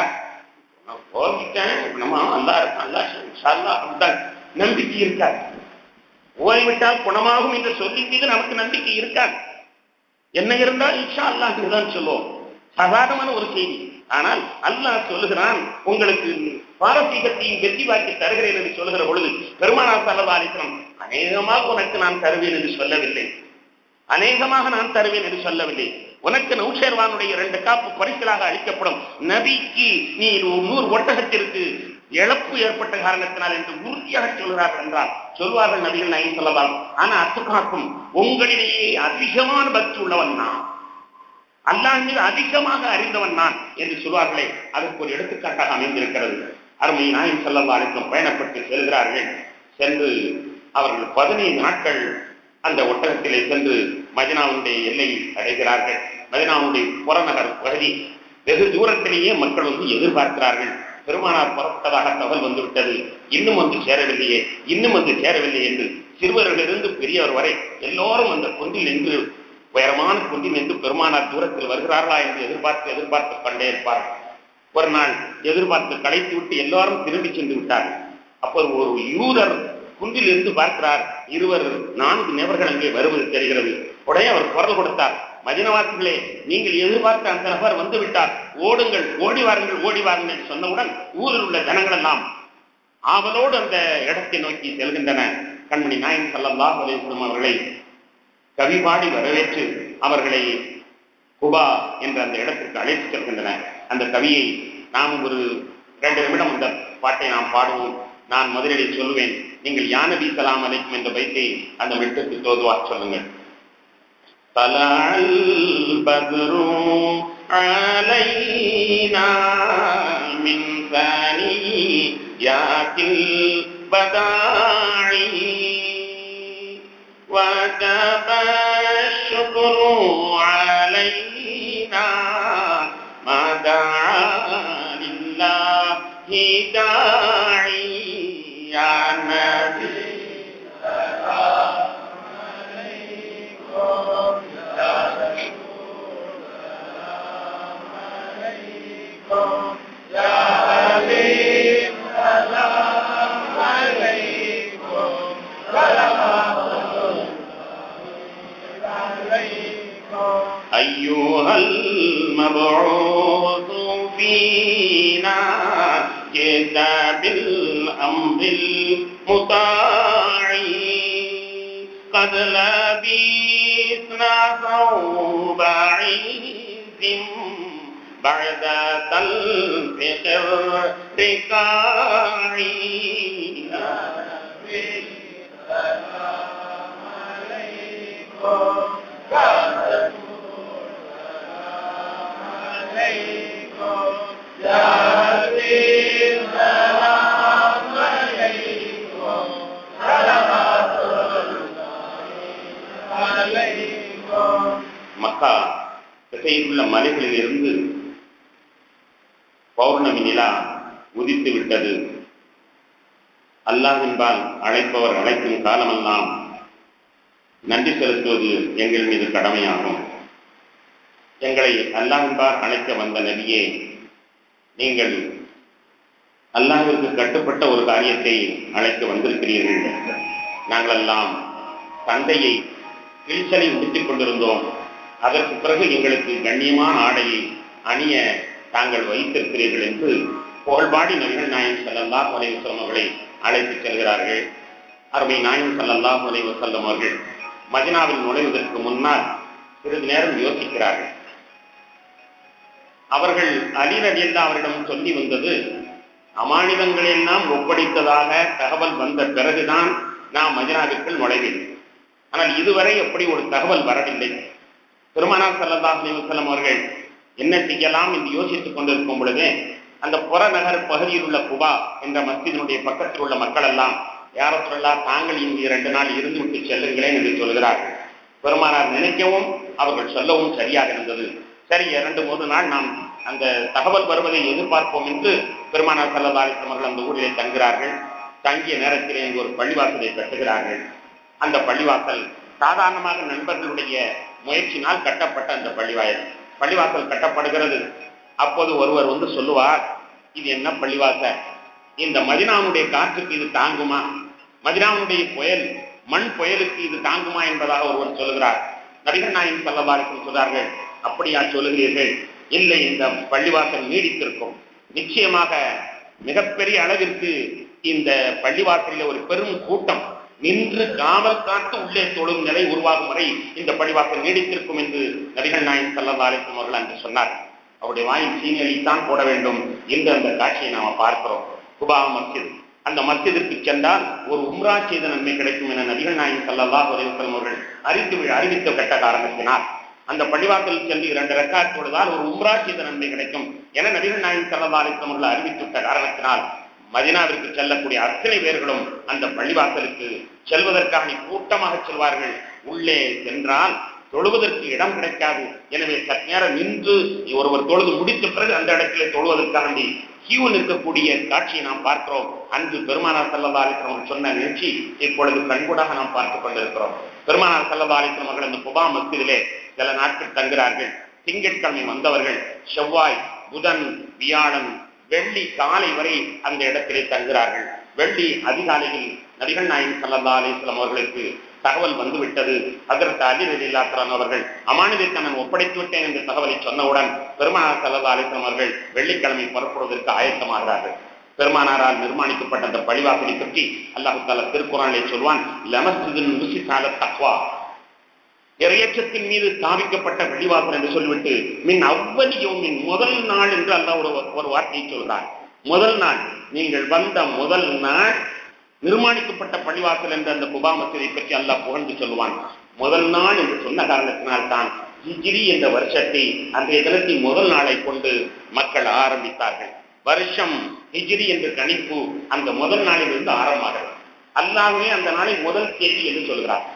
ஓதிட்டேன் குணமா நல்லா இருக்கும் நல்லா ஷல்லா அப்படிதான் நம்பிக்கை இருக்காது ஓதிவிட்டால் குணமாகும் என்று சொல்லி மீது நமக்கு நம்பிக்கை இருக்காது என்ன இருந்தால் இன்ஷா அல்லாஹ் தான் சொல்லுவோம் சாதாரணமான ஒரு செய்தி ஆனால் அல்லாஹ் சொல்லுகிறான் உங்களுக்கு பாரசீகத்தையும் வெற்றி வாக்கி தருகிறேன் என்று சொல்லுகிற பொழுது பெருமானார் சல்லதாலிசனம் அநேகமாக உனக்கு நான் தருவேன் என்று சொல்லவில்லை அநேகமாக நான் தருவேன் என்று சொல்லவில்லை உனக்கு நௌஷேர்வானுடைய இரண்டு காப்பு பரிசலாக அளிக்கப்படும் நபிக்கு நீ நூறு ஒட்டகத்திற்கு இழப்பு ஏற்பட்ட காரணத்தினால் என்று உறுதியாக சொல்கிறார்கள் என்றால் சொல்வார்கள் நபிகள் நாயின் சொல்லலாம் ஆனா அத்துக்காக்கும் உங்களிடையே அதிகமான பக்தி உள்ளவன் நான் அல்லாஹ் மீது அதிகமாக அறிந்தவன் நான் என்று சொல்வார்களே அதற்கு ஒரு எடுத்துக்காட்டாக அமைந்திருக்கிறது அருமை நாயின் செல்லல்லா அழைக்கும் பயணப்பட்டு செல்கிறார்கள் சென்று அவர்கள் பதினைந்து நாட்கள் அந்த ஒட்டகத்திலே சென்று மதினாவுடைய எல்லையில் அடைகிறார்கள் மதினாவுடைய புறநகர் பகுதி வெகு தூரத்திலேயே மக்கள் வந்து எதிர்பார்க்கிறார்கள் பெருமானார் புறப்பட்டதாக தகவல் வந்துவிட்டது இன்னும் வந்து சேரவில்லையே இன்னும் வந்து சேரவில்லை என்று சிறுவர்களிலிருந்து பெரியவர் வரை எல்லோரும் அந்த குன்றில் நின்று உயரமான குன்றில் நின்று பெருமானார் தூரத்தில் வருகிறார்களா என்று எதிர்பார்த்து எதிர்பார்த்து கொண்டே இருப்பார்கள் ஒரு நாள் எதிர்பார்த்து களைத்து விட்டு எல்லாரும் திரும்பி சென்று விட்டார்கள் அப்போ ஒரு யூதர் குன்றில் இருந்து பார்க்கிறார் இருவர் நான்கு நபர்கள் அங்கே வருவது தெரிகிறது உடனே அவர் குரல் கொடுத்தார் மதினவாசிகளே நீங்கள் எதிர்பார்த்த அந்த நபர் வந்து விட்டார் ஓடுங்கள் ஓடி வாருங்கள் ஓடி வாருங்கள் என்று சொன்னவுடன் ஊரில் உள்ள ஜனங்கள் எல்லாம் ஆவலோடு அந்த இடத்தை நோக்கி செல்கின்றன கண்மணி நாயன் சல்லல்லா அலிஸ்லம் அவர்களை கவி பாடி வரவேற்று அவர்களை குபா என்ற அந்த இடத்திற்கு அழைத்து செல்கின்றன அந்த கவியை நாம் ஒரு இரண்டு நிமிடம் அந்த பாட்டை நாம் பாடுவோம் நான் முதலில் சொல்லுவேன் நீங்கள் யானபி சலாம் அலைக்கும் என்ற பைத்தை அந்த மெட்டுக்கு தோதுவா சொல்லுங்கள் طلع البدر علينا من ثنيات البداع وجب الشكر علينا ما دعا لله داعي يا نبي أيها المبعوث فينا جئت بالأمر المطاع قد لبثنا ثوب عز بعد تلفق الركاع மக்கா திசையில் உள்ள மலைகளில் இருந்து பௌர்ணமி நிலா உதித்து விட்டது அல்லாஹின்பால் அழைப்பவர் அழைக்கும் காலமெல்லாம் நன்றி செலுத்துவது எங்கள் மீது கடமையாகும் எங்களை அல்லாஹின்பால் அழைக்க வந்த நபியே நீங்கள் அல்லாஹ்விற்கு கட்டுப்பட்ட ஒரு காரியத்தை அழைக்க வந்திருக்கிறீர்கள் நாங்களெல்லாம் தந்தையை கிழிச்சலை உடுத்திக் கொண்டிருந்தோம் அதற்கு பிறகு எங்களுக்கு கண்ணியமான ஆடையை அணிய தாங்கள் வைத்திருக்கிறீர்கள் என்று புகழ்பாடி நபிகள் நாயன் ஸல்லல்லாஹு அலைஹி வஸல்லம் அவர்களை அழைத்து செல்கிறார்கள் அருமை நாயன் ஸல்லல்லாஹு அலைஹி வஸல்லம் அவர்கள் மதினாவில் நுழைவதற்கு முன்னால் சிறிது நேரம் யோசிக்கிறார்கள் அவர்கள் அலி ரலியல்லாஹு அவரிடம் சொல்லி வந்தது அமானிதங்கள் எல்லாம் ஒப்படைத்ததாக தகவல் வந்த பிறகுதான் நாம் மதினாவிற்குள் நுழைவேன் ஆனால் இதுவரை அப்படி ஒரு தகவல் வரவில்லை பெருமானார் ஸல்லல்லாஹு அலைஹி வஸல்லம் அவர்கள் என்ன செய்யலாம் என்று யோசித்துக் கொண்டிருக்கும் பொழுதே அந்த புறநகர் பகுதியில் உள்ள குபா என்ற மஸ்ஜிதினுடைய பக்கத்தில் உள்ள மக்கள் எல்லாம் யார சொல்லலாம் தாங்கள் இங்கு இரண்டு நாள் இருந்து விட்டு செல்லுங்களேன் என்று சொல்கிறார்கள் பெருமானார் நினைக்கவும் அவர்கள் சொல்லவும் சரியாக இருந்தது சரி இரண்டு மூன்று நாள் நாம் அந்த தகவல் வருவதை எதிர்பார்ப்போம் என்று பெருமானார் சல்லா அலிஸ்லாம் அவர்கள் அந்த ஊரிலே தங்குகிறார்கள் தங்கிய நேரத்திலே இங்கு ஒரு பள்ளிவாசலை கட்டுகிறார்கள் அந்த பள்ளிவாசல் சாதாரணமாக நண்பர்களுடைய முயற்சினால் கட்டப்பட்ட அந்த பள்ளிவாயல் பள்ளிவாசல் கட்டப்படுகிறது அப்போது ஒருவர் வந்து சொல்லுவார் இது என்ன பள்ளிவாசல் இந்த மதினாவுடைய காற்றுக்கு இது தாங்குமா மதினாவுடைய புயல் மண் புயலுக்கு இது தாங்குமா என்பதாக ஒருவர் சொல்லுகிறார் நபிகள் நாயகம் சல்லல்லாருக்கும் சொல்றார்கள் அப்படியா சொல்லுகிறீர்கள் இல்லை இந்த பள்ளிவாசல் நீடித்திருக்கும் நிச்சயமாக மிகப்பெரிய அளவிற்கு இந்த பள்ளிவாசலில் ஒரு பெரும் கூட்டம் நின்று காவல் காத்து உள்ளே தொழும் நிலை உருவாகும் வரை இந்த பள்ளிவாசல் நீடித்திருக்கும் என்று நபிகள் நாயகம் சல்லல்லா அலிஸ்லாம் அவர்கள் அன்று சொன்னார் அவருடைய வாயில் சீனியலித்தான் போட வேண்டும் என்று அந்த காட்சியை நாம் பார்க்கிறோம் குபா மஸ்ஜித் அந்த மஸ்ஜிதிற்கு சென்றால் ஒரு உம்ரா செய்த நன்மை கிடைக்கும் என நபிகள் நாயகம் சல்லல்லாஹு அலைஹி வஸல்லம் அவர்கள் அறிவித்து அறிவித்து கட்ட காரணத்தினால் அந்த பள்ளிவாசல் சென்று இரண்டு ரெக்கார்ட் தொழுதால் ஒரு உம்ரா செய்த நன்மை கிடைக்கும் என நபிகள் நாயகம் சல்லல்லாஹு அலைஹி வஸல்லம் அவர்கள் அறிவித்துவிட்ட காரணத்தினால் மதினாவிற்கு செல்லக்கூடிய அத்தனை பேர்களும் அந்த பள்ளிவாசலுக்கு செல்வதற்காக கூட்டமாக செல்வார்கள் உள்ளே சென்றால் தொழுவதற்கு இடம் கிடைக்காது எனவே சற்று நேரம் நின்று ஒருவர் தொழுது முடித்த பிறகு அந்த இடத்திலே தொழுவதற்காண்டி கியூ நிற்கக்கூடிய காட்சியை நாம் பார்க்கிறோம் அன்று பெருமானார் சல்லா அலிஸ்லாம் சொன்ன நிகழ்ச்சி இப்பொழுது கண்கூடாக நாம் பார்த்துக் கொண்டிருக்கிறோம் பெருமானார் சல்லா அலிஸ்லாம் அவர்கள் அந்த குபா மஸ்ஜிதிலே சில நாட்கள் தங்குகிறார்கள் திங்கட்கிழமை வந்தவர்கள் செவ்வாய் புதன் வியாழன் வெள்ளி காலை வரை அந்த இடத்திலே தங்குகிறார்கள் வெள்ளி அதிகாலையில் நபிகள் நாயகம் சல்லா அலிஸ்லாம் அவர்களுக்கு தகவல் வந்துவிட்டது அதற்கு அலி ரலில்லாத்தரான் அவர்கள் அமானிதத்தை நான் ஒப்படைத்து விட்டேன் என்ற தகவலை சொன்னவுடன் பெருமானார் சல்லா அலிஸ்லாம் அவர்கள் வெள்ளிக்கிழமை புறப்படுவதற்கு ஆயத்தமாகிறார்கள் பெருமானாரால் நிர்மாணிக்கப்பட்ட அந்த பழிவாசலை பற்றி அல்லாஹு தாலா திருக்குறானிலே சொல்வான் லமஸ்ஜிதின் ருசி கால தக்வா இறையச்சத்தின் மீது ஸ்தாபிக்கப்பட்ட வெளிவாசல் என்று சொல்லிவிட்டு மின் அவ்வளியோமின் முதல் நாள் என்று அல்லாஹ் ஒரு ஒரு வார்த்தையை சொல்கிறார் முதல் நாள் நீங்கள் வந்த முதல் நாள் நிர்மாணிக்கப்பட்ட பள்ளிவாசல் என்ற அந்த குபா மசூதை பற்றி அல்லாஹ் புகழ்ந்து சொல்லுவான் முதல் நாள் என்று சொன்ன காரணத்தினால் தான் ஹிஜ்ரி என்ற வருஷத்தை அன்றைய தினத்தை முதல் நாளை கொண்டு மக்கள் ஆரம்பித்தார்கள் வருஷம் ஹிஜ்ரி என்ற கணிப்பு அந்த முதல் நாளிலிருந்து ஆரம்பமாகிறது அல்லாஹ்வே அந்த நாளை முதல் தேதி என்று சொல்கிறார்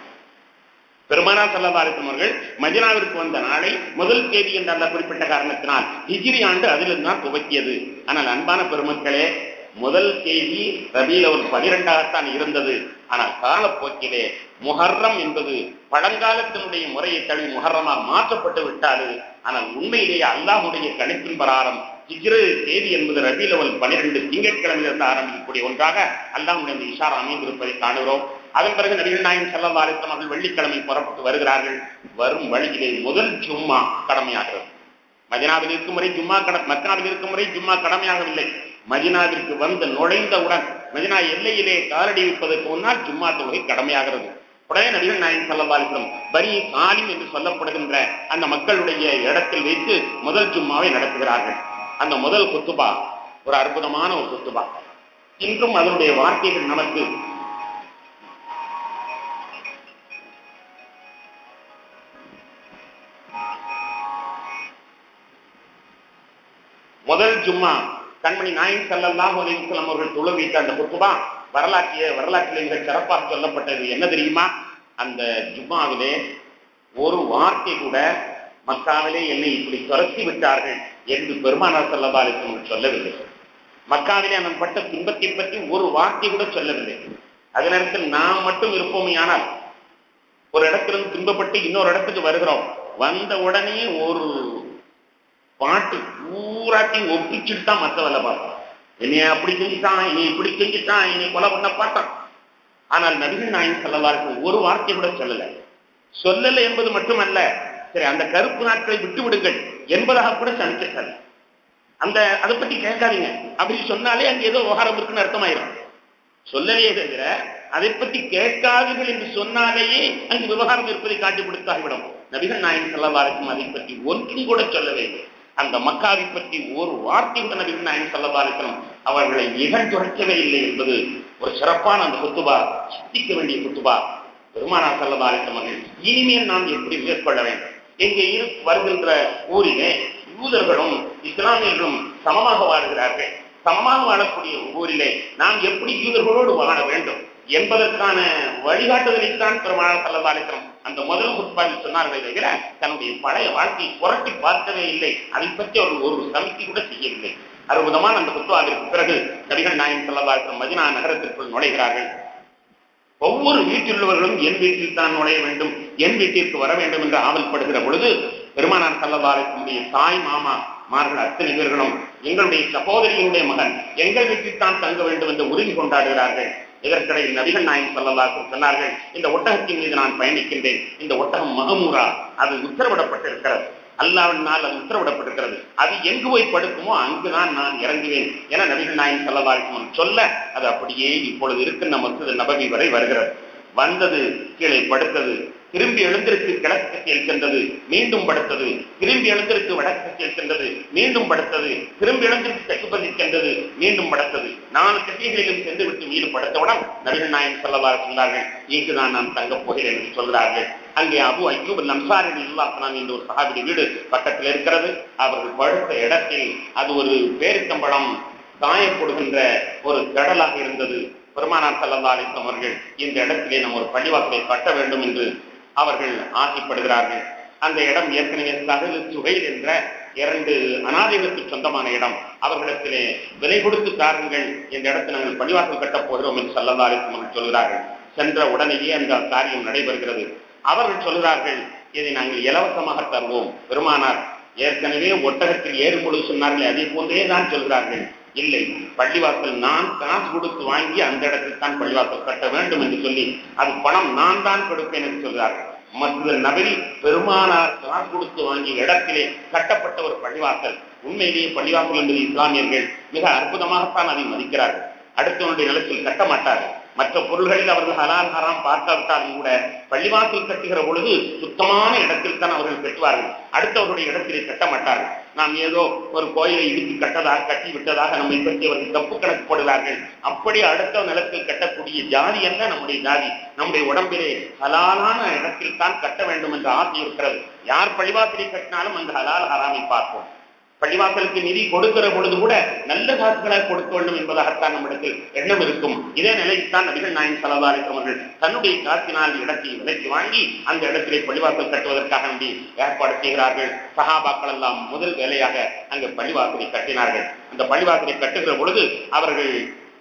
பெருமானா சல்லதாலிசம் அவர்கள் மதினாவிற்கு வந்த நாளை முதல் தேதி என்ற அந்த குறிப்பிட்ட காரணத்தினால் ஹிஜ்ரி ஆண்டு அதிலிருந்து தான் துவக்கியது ஆனால் அன்பான பெருமக்களே முதல் தேதி ரபியில் ஒரு பனிரெண்டாகத்தான் இருந்தது ஆனால் காலப்போக்கிலே முஹர்ரம் என்பது பழங்காலத்தினுடைய முறையை தழுவி முஹர்ரமாக மாற்றப்பட்டு விட்டாது ஆனால் உண்மையிலேயே அல்லாஹுடைய கணிப்பின் பிரகாரம் ஹிஜ்ரு தேதி என்பது ரபியில் அவள் பனிரெண்டு திங்கட்கிழமையிலிருந்து ஆரம்பிக்கக்கூடிய ஒன்றாக அல்லாஹுடைய அந்த இஷாரா அமைந்திருப்பதை காணுகிறோம் அதன் பிறகு நபிகள் நாயகம் சல்லா அலிஸ்லாம் அவர்கள் வெள்ளிக்கிழமை புறப்பட்டு வருகிறார்கள் வரும் வழியிலே முதல் ஜும்மா கடமையாகிறது மதினாவில் இருக்கும் வரை ஜும்மா கட மக்காவில் இருக்கும் வரை ஜும்மா கடமையாகவில்லை மதினாவிற்கு வந்து நுழைந்தவுடன் மதினா எல்லையிலே காலடி வைப்பதற்கு முன்னால் ஜும்மா தொழுகை கடமையாகிறது உடனே நபிகள் நாயகம் சல்லா அலிஸ்லாம் பனி சாலிம் என்று சொல்லப்படுகின்ற அந்த மக்களுடைய இடத்தில் வைத்து முதல் ஜும்மாவை நடத்துகிறார்கள் அந்த முதல் குத்துபா ஒரு அற்புதமான ஒரு குத்துபா இன்றும் அதனுடைய வார்த்தைகள் நமக்கு முதல் ஜும்மா கண்மணி நாயன் சல்லல்லாஹு அலைஹி வஸல்லம் அவர்கள் தொழு வைத்த அந்த குத்துபா வரலாற்றிய வரலாற்றிலே மிக சிறப்பாக சொல்லப்பட்டது என்ன தெரியுமா அந்த ஜும்மாவிலே ஒரு வார்த்தை கூட மக்காவிலே என்னை இப்படி துரத்தி விட்டார்கள் என்று பெருமானார் சல்லல்லா அலிஸ்லம் சொல்லவில்லை மக்காவிலே நான் பட்ட துன்பத்தை பற்றி ஒரு வார்த்தை கூட சொல்லவில்லை அதே நேரத்தில் நாம் மட்டும் இருப்போமே ஆனால் ஒரு இடத்திலிருந்து துன்பப்பட்டு இன்னொரு இடத்துக்கு வருகிறோம் வந்த உடனே ஒரு பாட்டு பூராத்தையும் ஒப்பிச்சுட்டு தான் மற்ற வேலை பார்ப்போம் என்னைய அப்படி செஞ்சுட்டான் என்னை இப்படி செஞ்சுட்டான் என்னை கொலை பண்ண பார்த்தான் ஆனால் நபிகள் நாயகம் செல்லவாருக்கும் ஒரு வார்த்தை கூட சொல்லல சொல்லல என்பது மட்டுமல்ல சரி அந்த கருப்பு நாட்களை விட்டு விடுங்கள் என்பதாக கூட சமைக்கல அந்த அதை பத்தி கேட்காதீங்க அப்படி சொன்னாலே அங்க ஏதோ விவகாரம் இருக்குன்னு அர்த்தமாயிரும் சொல்லலையே தவிர அதை பத்தி கேட்காதீர்கள் என்று சொன்னாலேயே அங்கு விவகாரம் இருப்பதை காட்டி கொடுத்தாகிவிடும் நபிகள் நாயகம் செல்லவாருக்கும் அதை பற்றி ஒன்றும் கூட சொல்லவே இல்லை அந்த மக்காவை பற்றி ஒரு வார்த்தை கூட நபிகள் நாயகம் செல்லவாருக்கும் அவர்களை நிகழ்ந்துரைக்கவே இல்லை என்பது ஒரு சிறப்பான அந்த குத்துபா சித்திக்க வேண்டிய குத்துபா பெருமானா செல்லவாருக்கும் அவர்கள் இனிமேல் நாம் எப்படி மேற்கொள்ள வேண்டும் இங்கே இரு வருகின்ற ஊரிலே யூதர்களும் இஸ்லாமியர்களும் சமமாக வாழ்கிறார்கள் சமமாக வாழக்கூடிய ஊரிலே நாம் எப்படி யூதர்களோடு வாழ வேண்டும் என்பதற்கான வழிகாட்டுதலைத்தான் பெருமாள் சல்லதாலிசனம் அந்த முதல் குட்பாவில் சொன்னார்களே தவிர தன்னுடைய பழைய வாழ்க்கையை புரட்டி பார்க்கவே இல்லை அதை பற்றி அவர்கள் ஒரு சமிக்கை கூட செய்யவில்லை அறுபதமான அந்த குத்துவாவிற்கு பிறகு நபிகள் நாயன் சல்லதாலிசனம் மதினா நகரத்திற்குள் நுழைகிறார்கள் ஒவ்வொரு வீட்டிலுள்ளவர்களும் என் வீட்டில் தான் நுழைய வேண்டும் என் வீட்டிற்கு வர வேண்டும் என்று ஆவல்படுகிற பொழுது பெருமானார் சல்லதாலிசனுடைய தாய் மாமா மார்கள் அத்தனை பேர்களும் எங்களுடைய சகோதரியினுடைய மகன் எங்கள் வீட்டில் தான் தங்க வேண்டும் என்று உறுதி கொண்டாடுகிறார்கள் இதற்கிடையில் நபிகள் நாயகம் சொல்லலாக சொன்னார்கள் இந்த ஒட்டகத்தின் மீது நான் பயணிக்கின்றேன் இந்த ஒட்டகம் மகமூரா அது உத்தரவிடப்பட்டிருக்கிறது அல்லாவினால் அது உத்தரவிடப்பட்டிருக்கிறது அது எங்கு போய் படுக்குமோ அங்குதான் நான் இறங்குவேன் என நபிகள் நாயகம் சொல்லலாகும் சொல்ல அது அப்படியே இப்பொழுது இருக்கின்ற மசூது நபவி வரை வருகிறது வந்தது கீழே படுத்தது திரும்பி எழுந்திருக்கு கிழக்கு திசையில் சென்றது மீண்டும் படுத்தது திரும்பி எழுந்திருக்கு வடக்கு திசையில் சென்றது மீண்டும் படுத்தது திரும்பி எழுந்திருக்கு தெற்குப்பதி சென்றது மீண்டும் படுத்தது நாலு திசைகளிலும் சென்று விட்டு மீது படுத்தவுடன் நபிகள் நாயகம் சொல்லவாறு சொன்னார்கள் இங்குதான் நான் தங்கப் போகிறேன் என்று சொல்கிறார்கள் அங்கே அபு ஐயூப் நம்சாரி இல்லாசனான் என்ற ஒரு சகாபிடி வீடு பக்கத்தில் இருக்கிறது அவர்கள் படுத்த இடத்தில் அது ஒரு பேரித்தம்பழம் காயப்படுகின்ற ஒரு கடலாக இருந்தது பெருமானார் சல்லா அலிஸ்லாம் அவர்கள் இந்த இடத்திலே நம்ம ஒரு பள்ளிவாசலை கட்ட வேண்டும் என்று அவர்கள் ஆசைப்படுகிறார்கள் அந்த இடம் ஏற்கனவே சகல் சுகைல் என்ற இரண்டு அனாதைகளுக்கு சொந்தமான இடம் அவர்களிடத்திலே விலை கொடுத்து தாருங்கள் இந்த இடத்தில் நாங்கள் பள்ளிவாசல் கட்டப் போகிறோம் என்று சல்லா அலிஸ்லாம் அவர்கள் சொல்கிறார்கள் சென்ற உடனேயே அந்த காரியம் நடைபெறுகிறது அவர்கள் சொல்கிறார்கள் இதை நாங்கள் இலவசமாக தருவோம் பெருமானார் ஏற்கனவே ஒட்டகத்தில் ஏறும் பொழுது சொன்னார்கள் அதே போன்றே தான் சொல்கிறார்கள் இல்லை பள்ளிவாசல் நான் காசு கொடுத்து வாங்கி அந்த இடத்தில் தான் பள்ளிவாசல் கட்ட வேண்டும் என்று சொல்லி அது பணம் நான் தான் கொடுப்பேன் என்று சொல்கிறார்கள் மற்ற நபரி பெருமானார் காசு கொடுத்து வாங்கிய இடத்திலே கட்டப்பட்ட ஒரு பள்ளிவாசல் உண்மையிலேயே பள்ளிவாசல் என்பது இஸ்லாமியர்கள் மிக அற்புதமாகத்தான் அதை மதிக்கிறார்கள் அடுத்தவனுடைய நிலத்தில் கட்ட மாட்டார்கள் மற்ற பொருள்களில் அவர்கள் ஹலால் ஹராம் பார்க்காவிட்டாலும் கூட பள்ளிவாசல் கட்டுகிற பொழுது சுத்தமான இடத்தில் தான் அவர்கள் கட்டுவார்கள் அடுத்தவருடைய இடத்திலே கட்ட மாட்டார்கள் நாம் ஏதோ ஒரு கோயிலை இடித்து கட்டதாக கட்டி விட்டதாக நம்மை பற்றி அவர்கள் தப்பு கணக்கு போடுகிறார்கள் அப்படி அடுத்த நிலத்தில் கட்டக்கூடிய ஜாதி என்ன நம்முடைய ஜாதி நம்முடைய உடம்பிலே ஹலாலான இடத்தில் தான் கட்ட வேண்டும் என்ற ஆசை இருக்கிறது யார் பள்ளிவாசலை கட்டினாலும் அந்த ஹலால் ஹராமை பார்ப்போம் பள்ளிவாசலுக்கு நிதி கொடுக்கிற பொழுது கூட நல்ல காசுகளாக கொடுக்க வேண்டும் என்பதாகத்தான் நம்மிடத்தில் எண்ணம் இருக்கும் இதே நிலைத்தான் நபிகள் நாயன் சலதா அவர்கள் தன்னுடைய காசினால் இடத்தை விலைக்கு வாங்கி அந்த இடத்திலே பள்ளிவாசல் கட்டுவதற்காக வேண்டி ஏற்பாடு செய்கிறார்கள் சகாபாக்கள் எல்லாம் முதல் வேலையாக அங்கு பள்ளிவாசலை கட்டினார்கள் அந்த பள்ளிவாசலை கட்டுகிற பொழுது அவர்கள்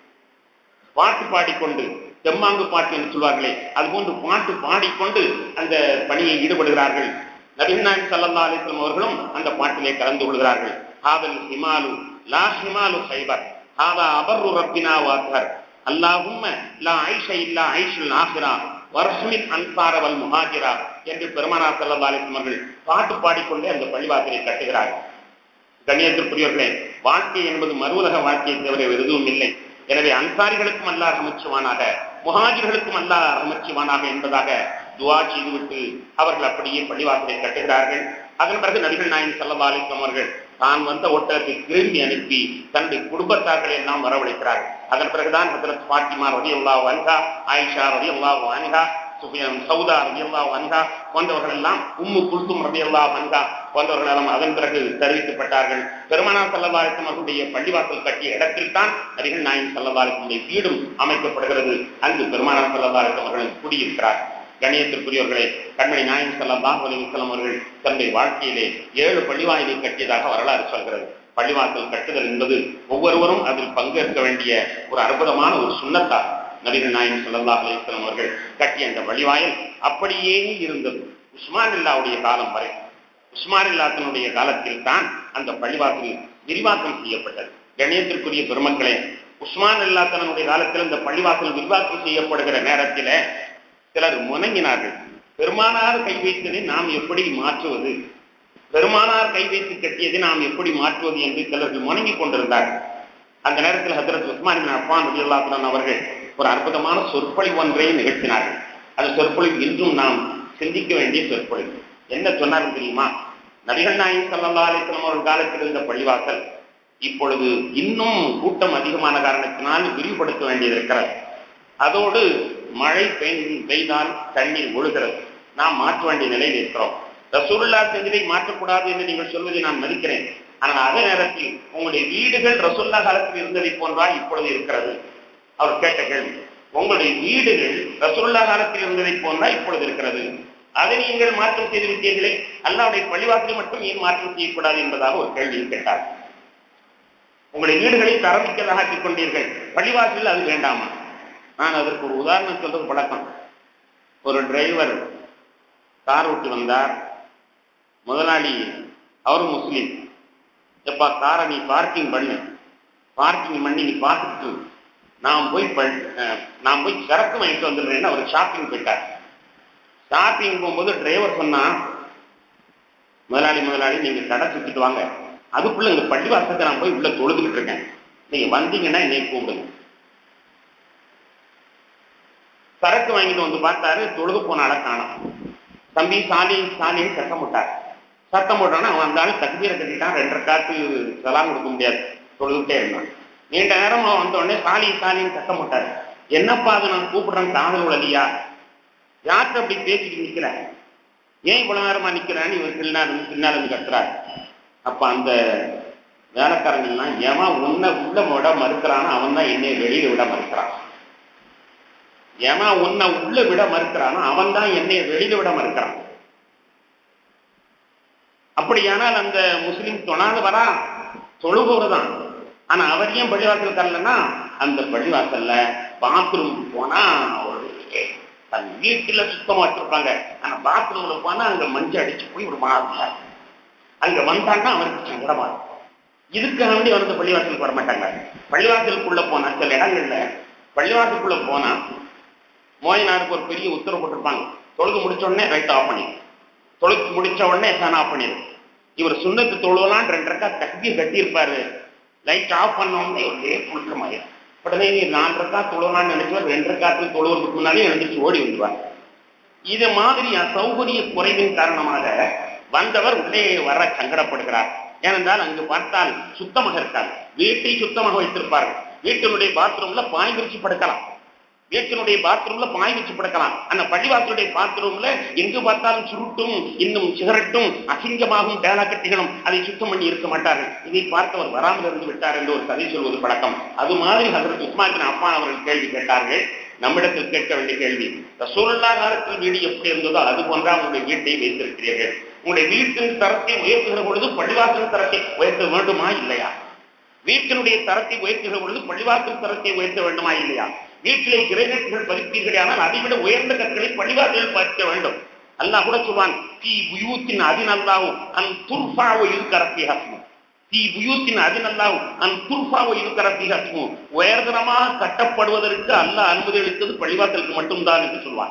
பாட்டு பாடிக்கொண்டு செம்மாங்கு பாட்டு என்று சொல்வார்களே அதுபோன்று பாட்டு பாடிக்கொண்டு அந்த பணியை ஈடுபடுகிறார்கள் நபிநாயக் சல்லா அலிஸ்லாம் அவர்களும் அந்த பாட்டிலே கலந்து கொள்கிறார்கள் ஹாதல் ஹிமாலு லா ஹிமாலு சைபர் ஹாதா அபர்ரு ரப்பினா வாத்தர் அல்லாஹும்ம லா ஐஷ இல்லா ஐஷுல் ஆஹிரா வரஹமின் அன்சாரவல் முஹாஜிரா என்று பெருமானா சல்லா அலிஸ்லாம் அவர்கள் பாட்டு பாடிக்கொண்டே அந்த பள்ளிவாசலை கட்டுகிறார்கள் கண்ணியத்திற்குரியவர்களே வாழ்க்கை என்பது மறுவுலக வாழ்க்கையை தவிர எதுவும் இல்லை எனவே அன்சாரிகளுக்கும் அல்லா ரமச்சுவானாக முஹாஜிர்களுக்கும் அல்லா ரமச்சுவானாக என்பதாக துவா செய்துவிட்டு அவர்கள் அப்படியே பள்ளிவாசலை கட்டுகிறார்கள் அதன் பிறகு நபிகள் நாயன் சல்லா அலிஸ்லாம் அவர்கள் தான் வந்த ஒட்டகத்தை திரும்பி அனுப்பி தன்னுடைய குடும்பத்தார்களை எல்லாம் வரவழைக்கிறார்கள் அதன் பிறகுதான் ஹசரத் பாத்திமா ரவி அல்லா வன்கா ஆயிஷா ரவி அல்லா வான்கா சுஃபியான் சவுதா ரவி அல்லா வன்கா போன்றவர்கள் எல்லாம் உம்மு குல்தும் ரவி அல்லா வன்கா போன்றவர்கள் எல்லாம் அதன் பிறகு தெரிவிக்கப்பட்டார்கள் பெருமானா சல்லதாரத்தின் அவர்களுடைய பள்ளிவாசல் கட்டிய இடத்தில் தான் நபிகள் நாயன் சல்லதாரத்தினுடைய வீடும் அமைக்கப்படுகிறது அங்கு பெருமானா சல்லதாரத்தின் அவர்கள் குடியிருக்கிறார் கணியத்திற்குரியவர்களே கண்மணி நாயன் சல்லல்லாஹ் அலிவசலம் அவர்கள் தன்னுடைய வாழ்க்கையிலே ஏழு பள்ளிவாயிலை கட்டியதாக வரலாறு சொல்கிறது பள்ளிவாசல் கட்டுதல் என்பது ஒவ்வொருவரும் அதில் பங்கேற்க வேண்டிய ஒரு அற்புதமான ஒரு சுண்ணத்தா நபிகள் நாயன் சல்லல்லாஹ் அலிவசலம் அவர்கள் கட்டிய அந்த பள்ளிவாயல் அப்படியே இருந்தது உஸ்மான் இல்லாவுடைய காலம் வரை உஸ்மான் இல்லாத்தனுடைய காலத்தில் தான் அந்த பள்ளிவாசல் விரிவாக்கம் செய்யப்பட்டது கணியத்திற்குரிய பெருமக்களே உஸ்மான் அல்லாத்தனுடைய காலத்தில் இந்த பள்ளிவாசல் விரிவாக்கம் செய்யப்படுகிற நேரத்தில் சிலர் முணங்கினார்கள் பெருமானார் கை வைத்ததை நாம் எப்படி மாற்றுவது பெருமானார் கை வைத்து கட்டியதை நாம் எப்படி மாற்றுவது என்று சிலர்கள் முணங்கிக் கொண்டிருந்தார்கள் அந்த நேரத்தில் ஹசரத் உஸ்மான் பின் அப்பான் ரவி அல்லாத்துடன் அவர்கள் ஒரு அற்புதமான சொற்பொழிவு ஒன்றை நிகழ்த்தினார்கள் அந்த சொற்பொழிவு இன்றும் நாம் சிந்திக்க வேண்டிய சொற்பொழிவு என்ன சொன்னார்கள் தெரியுமா நபிகள் நாயகம் சல்லா அலிஸ்லாம் அவர்கள் காலத்தில் இருந்த பள்ளிவாசல் இப்பொழுது இன்னும் கூட்டம் அதிகமான காரணத்தினால் விரிவுபடுத்த வேண்டியது இருக்கிறது அதோடு மழை பெய்து பெய்தால் தண்ணீர் ஒழுகிறது நாம் மாற்ற வேண்டிய நிலையில் இருக்கிறோம் ரசூல்லா செஞ்சதை மாற்றக்கூடாது என்று நீங்கள் சொல்வதை நான் மதிக்கிறேன் ஆனால் அதே நேரத்தில் உங்களுடைய வீடுகள் ரசூல்லா காலத்தில் இருந்ததை போன்றா இப்பொழுது இருக்கிறது அவர் கேட்ட கேள்வி உங்களுடைய வீடுகள் ரசூல்லா காலத்தில் இருந்ததை போன்றா இப்பொழுது இருக்கிறது அதை நீங்கள் மாற்றம் செய்து விட்டீர்களே அல்லாவுடைய பள்ளிவாசலை மட்டும் ஏன் மாற்றம் செய்யக்கூடாது என்பதாக ஒரு கேள்வியை கேட்டார் உங்களுடைய வீடுகளை தரமிக்கதாக ஆக்கிக் கொண்டீர்கள் பள்ளிவாசலில் அது வேண்டாமா நான் அதற்கு ஒரு உதாரணம் சொல்றது பழக்கம் ஒரு டிரைவர் கார் ஓட்டி வந்தார் முதலாளி அவரும் முஸ்லீம் எப்பா காரை நீ பார்க்கிங் பண்ணு பார்க்கிங் பண்ணி நீ பார்த்துட்டு நான் போய் நான் போய் சரக்கு வாங்கிட்டு வந்துடுறேன்னு அவர் ஷாப்பிங் போயிட்டார் ஷாப்பிங் போகும்போது டிரைவர் சொன்னா முதலாளி முதலாளி நீங்க கடை சுத்திட்டு வாங்க அதுக்குள்ள இந்த பள்ளிவாசத்தை நான் போய் உள்ள தொழுதுகிட்டு இருக்கேன் நீங்க வந்தீங்கன்னா என்னை கூப்பிடுங்க சரக்கு வாங்கிட்டு வந்து பார்த்தாரு தொழுகு போனால காணும் தம்பி சாலி சாலின்னு சத்தம் போட்டார் சத்தம் போட்டானா அவன் அந்த ஆள் தகுதியை கட்டிட்டான் ரெண்டரை காத்து செலாம் கொடுக்க முடியாது தொழுதுகிட்டே இருந்தான் நீண்ட நேரம் அவன் வந்த உடனே சாலி சாலின்னு சத்தம் போட்டார் என்னப்பா அது நான் கூப்பிடுறேன் காதல் உழலியா யார்கிட்ட அப்படி பேசிட்டு நிக்கிற ஏன் இவ்வளவு நேரமா நிக்கிறான்னு இவர் பின்னால் பின்னால் இருந்து கத்துறாரு அப்ப அந்த வேலைக்காரங்கள்லாம் எவன் உன்னை உள்ள விட மறுக்கிறானோ அவன் தான் என்னை வெளியில விட மறுக்கிறான் எவன் உன்னை உள்ள விட மறுக்கிறானோ அவன் தான் என்னை வெளியில விட மறுக்கிறான் அப்படியானால் அந்த முஸ்லிம் தொணாதவரா தொழுபவர் தான் ஆனா அவர் ஏன் பள்ளிவாசல் தரலன்னா அந்த பள்ளிவாசல்ல பாத்ரூம் போனா ஒரு தன் வீட்டுல சுத்தமா வச்சிருப்பாங்க ஆனா பாத்ரூம்ல போனா அங்க மஞ்சள் அடிச்சு போய் ஒரு மாதிரி அங்க வந்தான்னா அவருக்கு சங்கடமா இருக்கும் இதுக்காக வேண்டி வந்து பள்ளிவாசலுக்கு வர மாட்டாங்க பள்ளிவாசலுக்குள்ள போனா சில இடங்கள்ல பள்ளிவாசலுக்குள்ள போனா மோயினாருக்கு ஒரு பெரிய உத்தரவு போட்டிருப்பாங்க தொழுது முடிச்ச உடனே ரைட் ஆஃப் பண்ணிடு தொழுது முடிச்ச உடனே ஃபேன் ஆஃப் பண்ணிடு இவர் சுண்ணத்து தொழுவலாம் ரெண்டு ரக்கா தகுதி கட்டியிருப்பாரு லைட் ஆஃப் பண்ண உடனே ஒரே புழுக்கமாயிரும் உடனே நீ நாலு ரக்கா தொழுவலாம்னு நினைச்சவர் ரெண்டு ரக்காத்தில் தொழுவதுக்கு முன்னாலே எழுந்திரிச்சு ஓடி வந்துருவார் இது மாதிரி அசௌகரிய குறைவின் காரணமாக வந்தவர் உள்ளே வர சங்கடப்படுகிறார் ஏனென்றால் அங்கு பார்த்தால் சுத்தமாக இருக்காது வீட்டை சுத்தமாக வைத்திருப்பார்கள் வீட்டினுடைய பாத்ரூம்ல பாய் விரிச்சு படுக்கலாம் வீட்டினுடைய பாத்ரூம்ல பாய் வச்சு படுக்கலாம் அந்த பள்ளிவாசலுடைய பாத்ரூம்ல எங்கு பார்த்தாலும் சுருட்டும் இன்னும் சிகரெட்டும் அசிங்கமாகும் டேலாக்கட்டிகளும் அதை சுத்தம் பண்ணி இருக்க மாட்டார்கள் இதை பார்த்தவர் வராமல் இருந்து விட்டார் என்று ஒரு கதை சொல்வது பழக்கம் அது மாதிரி ஹசரத் உஸ்மான் பின் அப்பான் அவர்கள் கேள்வி கேட்டார்கள் நம்மிடத்தில் கேட்க வேண்டிய கேள்வி ரசூல்லா காலத்தில் வீடு எப்படி இருந்ததோ அது போன்றா உங்களுடைய வீட்டை வைத்திருக்கிறீர்கள் உங்களுடைய வீட்டின் தரத்தை உயர்த்துகிற பொழுது பள்ளிவாசல் தரத்தை உயர்த்த வேண்டுமா இல்லையா வீட்டினுடைய தரத்தை உயர்த்துகிற பொழுது பள்ளிவாசல் தரத்தை உயர்த்த வேண்டுமா இல்லையா வீட்டிலே கிரைனேட்டுகள் பதிப்பீர்களே ஆனால் அதை விட உயர்ந்த கற்களை பள்ளிவாசலில் பதிக்க வேண்டும் அல்லாஹ் கூட சொல்வான் தீ புயூத்தின் அதினல்லாவும் அன் துர்ஃபாவோ இருக்கரப்பி ஹஸ்மு தீ புயூத்தின் அதினல்லாவும் அன் துர்ஃபாவோ இருக்கரப்பி ஹஸ்மு உயர்தரமாக கட்டப்படுவதற்கு அல்லாஹ் அனுமதி அளித்தது பள்ளிவாசலுக்கு மட்டும்தான் என்று சொல்வான்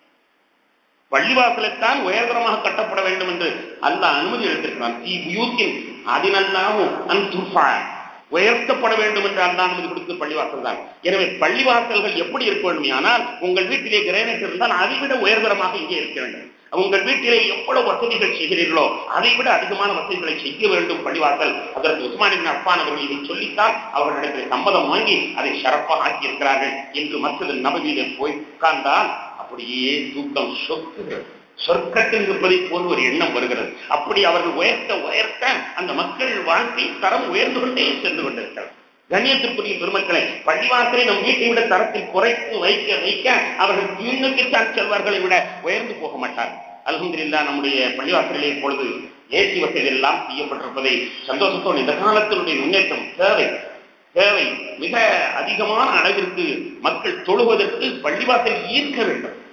பள்ளிவாசலைத்தான் உயர்தரமாக கட்டப்பட வேண்டும் என்று அல்லாஹ் அனுமதி அளித்திருக்கிறான் தீ புயூத்தின் அதினல்லாவும் அன் துர்ஃபா உயர்த்தப்பட வேண்டும் என்று அல்லா அனுமதி கொடுத்து பள்ளிவாசல் தான் எனவே பள்ளிவாசல்கள் எப்படி இருக்க வேண்டும் ஆனால் உங்கள் வீட்டிலே கிரேனைட் இருந்தால் அதை விட உயர்தரமாக இங்கே இருக்க வேண்டும் உங்கள் வீட்டிலே எவ்வளவு வசதிகள் செய்கிறீர்களோ அதை விட அதிகமான வசதிகளை செய்ய வேண்டும் பள்ளிவாசல் அதற்கு உஸ்மானின் அப்பான் அவர்கள் இதை சொல்லித்தான் அவர்களிடத்தில் சம்மதம் வாங்கி அதை சிறப்பாக ஆக்கியிருக்கிறார்கள் என்று மற்றொரு நபதியிலே போய் உட்கார்ந்தால் அப்படியே தூக்கம் சொக்குகிறது சொர்க்கத்தில் இருப்பதை போல் ஒரு எண்ணம் வருகிறது அப்படி அவர்கள் உயர்த்த உயர்த்த அந்த மக்கள் வாழ்க்கை தரம் உயர்ந்து கொண்டே சென்று கொண்டிருக்கிறது கண்ணியத்திற்குரிய பெருமக்களை பள்ளிவாசலை நம் வீட்டை விட தரத்தில் குறைத்து வைக்க வைக்க அவர்கள் பின்னுக்குத்தான் செல்வார்களை விட உயர்ந்து போக மாட்டார்கள் அலமதுல்லா நம்முடைய பள்ளிவாசலிலே இப்பொழுது ஏசி வசதி எல்லாம் செய்யப்பட்டிருப்பதை சந்தோஷத்தோடு இந்த காலத்தினுடைய முன்னேற்றம் தேவை தேவை மிக அதிகமான அளவிற்கு மக்கள் தொழுவதற்கு பள்ளிவாசல் ஈர்க்க வேண்டும்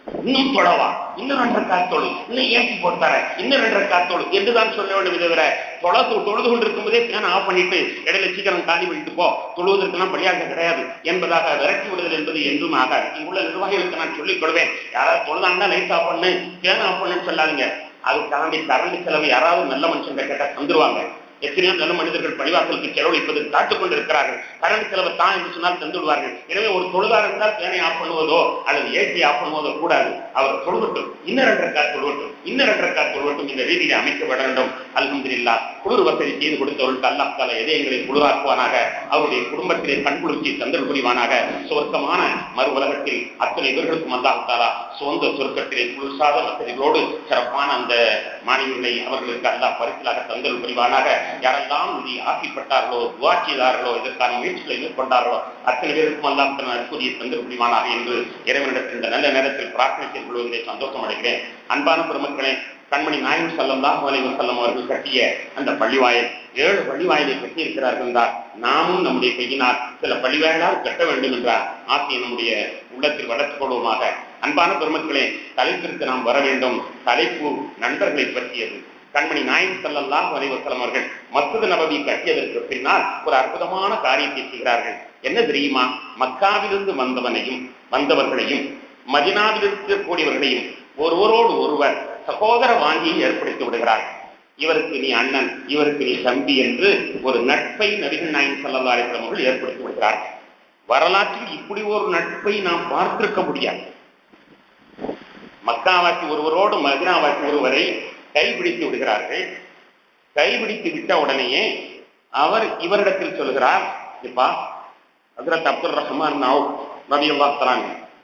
இன்னும் தொழவா இன்னும் ரெண்டரை காத்தோடு இன்னும் ஏசி போட்டார இன்னும் ரெண்டரை காத்தோடு என்றுதான் சொல்ல வேண்டும் தவிர தொழது தொழுது கொண்டிருக்கும் போதே ஃபேன் ஆஃப் பண்ணிட்டு இடையில சீக்கிரம் காலி பண்ணிட்டு போ தொழுவதற்கெல்லாம் பழியாக கிடையாது என்பதாக விரட்டி விடுதல் என்பது என்றும் ஆகாது இங்குள்ள நிர்வாகிகளுக்கு நான் சொல்லிக் கொள்வேன் யாராவது தொழுதாங்கன்னா லைட் ஆஃப் பண்ணு ஃபேன் ஆஃப் பண்ணுன்னு சொல்லாதீங்க அது தாண்டி கரண்ட் செலவு யாராவது நல்ல மனுஷன் கேட்டா தந்துருவாங்க எத்தனையோ நல்ல மனிதர்கள் பழிவாசலுக்கு செலவழிப்பதற்கு காத்துக் கொண்டிருக்கிறார்கள் கரண்ட் செலவு தான் என்று சொன்னால் தந்து விடுவார்கள் எனவே ஒரு தொழுதார் இருந்தால் பேனை ஆஃப் பண்ணுவதோ அல்லது ஏசி ஆஃப் பண்ணுவதோ கூடாது அவர் தொழுவட்டும் இன்னும் ரெண்டரை கார் தொழுவட்டும் இன்னும் ரெண்டரை கார் தொழுவட்டும் இந்த ரீதியில் அமைக்கப்பட வேண்டும் அல்ஹம்துலில்லா குளிர் வசதி செய்து கொடுத்தவர்களுக்கு அல்லாஹ் தால எதயங்களை குளிராக்குவானாக அவருடைய குடும்பத்திலே கண்குளிர்ச்சி தந்தல் புரிவானாக சுவர்க்கமான மறு உலகத்தில் அத்தனை இவர்களுக்கும் அல்லாஹ் தாலா சொந்த சுருக்கத்திலே குளிர்சாத வசதிகளோடு சிறப்பான அந்த மாணவிகளை அவர்களுக்கு அல்லாஹ் பரிசிலாக தந்தல் புரிவானாக யாரெல்லாம் இதை ஆசைப்பட்டார்களோ துவா செய்தார்களோ இதற்கான முயற்சிகளை மேற்கொண்டார்களோ அத்தனை பேருக்கும் அல்லாம் தன் அற்புதிய தந்தல் புரிவானாக என்று இறைவனிடத்தில் இந்த நல்ல நேரத்தில் பிரார்த்தனை செய்து கொள்வதிலே சந்தோஷம் அடைகிறேன் அன்பான பெருமக்களே கண்மணி நாயம் சல்லல்லாஹு அலைஹி வஸல்லம் அவர்கள் கட்டிய அந்த பள்ளிவாயல் ஏழு பள்ளிவாயலை கட்டி இருக்கிறார்கள் என்றால் நாமும் நம்முடைய கையினால் சில பள்ளிவாயலால் கட்ட வேண்டும் என்ற ஆசையை நம்முடைய உள்ளத்தில் வளர்த்துக் கொள்வோமாக அன்பான பெருமக்களே தலைப்பிற்கு நாம் வர வேண்டும் தலைப்பு நண்பர்களை பற்றியது கண்மணி நாயம் சல்லல்லாஹு அலைஹி வஸல்லம் அவர்கள் மஸ்ஜித் நபவி கட்டியதற்கு பின்னால் ஒரு அற்புதமான காரியத்தை செய்கிறார்கள் என்ன தெரியுமா மக்காவிலிருந்து வந்தவனையும் வந்தவர்களையும் மதினாவில் இருக்கக்கூடியவர்களையும் ஒருவரோடு ஒருவர் சகோதர வாங்கியை ஏற்படுத்தி விடுகிறார்கள் இவருக்கு நீ அண்ணன் இவருக்கு நீ தம்பி என்று ஒரு நட்பை நபிகள் நாயன் சல்லா அலிஸ்லாம் அவர்கள் ஏற்படுத்தி விடுகிறார்கள் வரலாற்றில் இப்படி ஒரு நட்பை நாம் பார்த்திருக்க முடியாது மக்காவாசி ஒருவரோடு மதினாவாசி ஒருவரை கைபிடித்து விடுகிறார்கள் கைபிடித்து விட்ட உடனேயே அவர் இவரிடத்தில் சொல்கிறார் இப்பா ஹசரத் அப்துல் ரஹ்மான் நாவ் ரவி அல்லாஹ்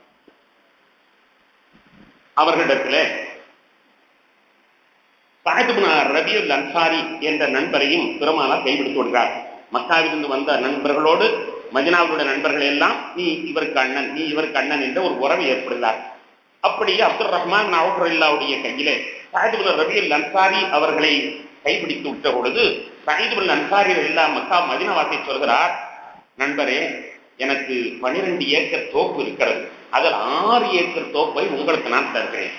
அவர்களிடத்தில் சாஹிபுனார் ரபியுல் அன்சாரி என்ற நண்பரையும் பெருமானார் கைவிடுத்து விடுகிறார் மக்காவிலிருந்து வந்த நண்பர்களோடு மதினாவுடைய நண்பர்கள் எல்லாம் நீ இவருக்கு அண்ணன் நீ இவருக்கு அண்ணன் என்ற ஒரு உறவை ஏற்படுகிறார் அப்படி அப்துல் ரஹ்மான் நவுஃபுல்லாவுடைய கையிலே சாஹிபுல் ரபியுல் அன்சாரி அவர்களை கைப்பிடித்து விட்ட பொழுது சாஹிபுல் அன்சாரி எல்லாம் மக்கா மதினாவாசை சொல்கிறார் நண்பரே எனக்கு பனிரெண்டு ஏக்கர் தோப்பு இருக்கிறது அதில் ஆறு ஏக்கர் தோப்பை உங்களுக்கு நான் தருகிறேன்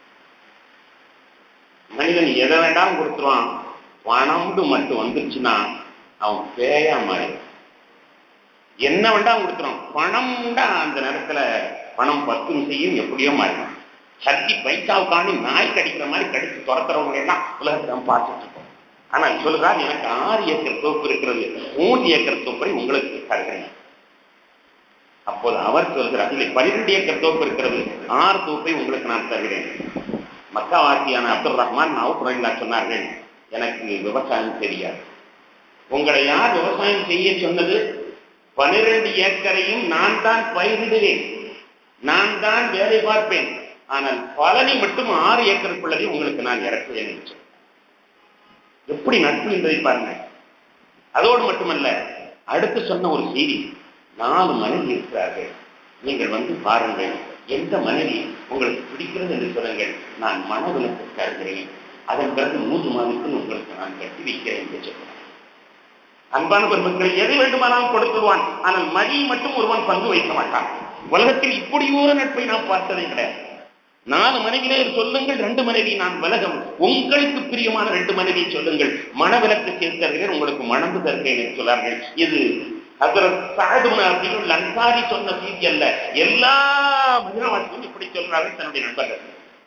மனிதன் எதை வேண்டாம் கொடுத்துருவான் பணம்னு மட்டும் வந்துருச்சுன்னா அவன் பேயா மாறி என்ன வேண்டாம் கொடுத்துருவான் பணம்டா அந்த நேரத்துல பணம் பத்தும் செய்யும் எப்படியோ மாறிடும் சக்தி பைசாவுக்காண்டி நாய் கடிக்கிற மாதிரி கடிச்சு துரத்துறவங்க எல்லாம் உலகத்தை பார்த்துட்டு இருக்கோம் ஆனால் சொல்கிறார் எனக்கு ஆறு ஏக்கர் தோப்பு இருக்கிறது மூன்று ஏக்கர் தோப்பை உங்களுக்கு தருகிறேன் அப்போது அவர் சொல்கிறார் இல்லை பன்னிரெண்டு ஏக்கர் தோப்பு இருக்கிறது ஆறு தோப்பை உங்களுக்கு நான் தருகிறேன் மக்காவாசியான அப்துல் ரஹ்மான் நவுப்புரல்லா சொன்னார்கள் எனக்கு விவசாயம் தெரியாது உங்களை யார் விவசாயம் செய்ய சொன்னது பனிரெண்டு ஏக்கரையும் நான் தான் பயிரிடுவேன் நான் தான் வேலை பார்ப்பேன் ஆனால் பலனை மட்டும் ஆறு ஏக்கருக்குள்ளதை உங்களுக்கு நான் இறக்குவேன் என்று எப்படி நட்பு என்பதை பாருங்க அதோடு மட்டுமல்ல அடுத்து சொன்ன ஒரு செய்தி நாலு மனைவி இருக்கிறார்கள் நீங்கள் வந்து பாருங்கள் எந்த மனைவி உங்களுக்கு பிடிக்கிறது என்று சொல்லுங்கள் நான் மனவிலக்கு தருகிறேன் அதன் பிறகு மூன்று மாதத்தில் உங்களுக்கு நான் கட்டி வைக்கிறேன் என்று சொல்கிறேன் அன்பான பெருமக்கள் எதை வேண்டுமானாலும் கொடுத்துடுவான் ஆனால் மணி மட்டும் ஒருவன் பங்கு வைக்க மாட்டான் உலகத்தில் இப்படி ஒரு நட்பை நாம் பார்த்ததே கிடையாது நாலு மனைவியிலே சொல்லுங்கள் ரெண்டு மனைவி நான் விலகம் உங்களுக்கு பிரியமான ரெண்டு மனைவி சொல்லுங்கள் மனவிலக்கு சேர்த்தருகிறேன் உங்களுக்கு மணந்து தருகிறேன் என்று சொன்னார்கள் இது அன்சாரி சொன்ன செய்தி அல்ல எல்லா மதினாவாசியும் இப்படி சொல்றார்கள் தன்னுடைய நண்பர்கள்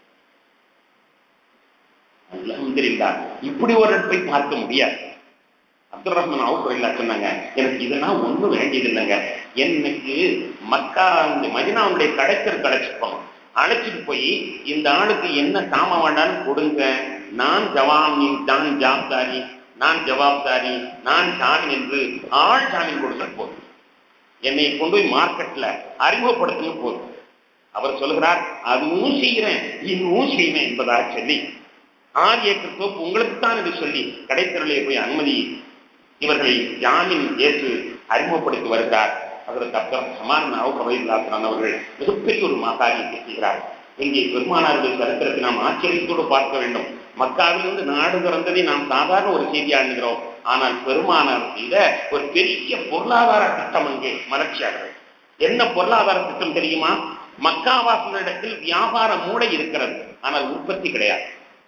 அல்ஹம்துலில்லாஹ் இப்படி ஒரு நட்பை பார்க்க முடியாது அப்துல் ரஹ்மான் அவுக்குறையில சொன்னாங்க எனக்கு இதெல்லாம் ஒண்ணும் வேண்டியது இல்லைங்க எனக்கு மக்கா இந்த மதினாவுடைய கடைச்சர் கடைச்சிட்டு போகணும் அழைச்சிட்டு போய் இந்த ஆளுக்கு என்ன சாமான் வேண்டாலும் கொடுங்க நான் ஜவான் தான் ஜாப்தாரி நான் ஜவாப்தாரி நான் ஜாமீன் என்று ஆள் ஜாமீன் கொடுக்க போதும் என்னை கொண்டு போய் மார்க்கெட்ல அறிமுகப்படுத்துங்க போதும் அவர் சொல்கிறார் அதுவும் செய்கிறேன் இதுவும் செய்வேன் என்பதாக சொல்லி ஆறு ஏக்கர் தோப்பு உங்களுக்கு தான் என்று சொல்லி கடைத்தருளே போய் அனுமதி இவர்களை ஜாமீன் ஏற்று அறிமுகப்படுத்தி வருகிறார் அதற்கு அப்புறம் சமான் நவகவையில்லாத்தான் அவர்கள் மிகப்பெரிய ஒரு மகாரியத்தை செய்கிறார் இங்கே பெருமானாருடைய சரித்திரத்தை நாம் ஆச்சரியத்தோடு பார்க்க வேண்டும் மக்காவிலிருந்து நாடு திறந்ததை நாம் சாதாரண ஒரு செய்தியா எண்ணுகிறோம் ஆனால் பெருமானார் செய்த ஒரு பெரிய பொருளாதார திட்டம் அங்கே மலர்ச்சியாகிறது என்ன பொருளாதார திட்டம் தெரியுமா மக்காவாசிகளிடத்தில் வியாபார மூளை இருக்கிறது ஆனால் உற்பத்தி கிடையாது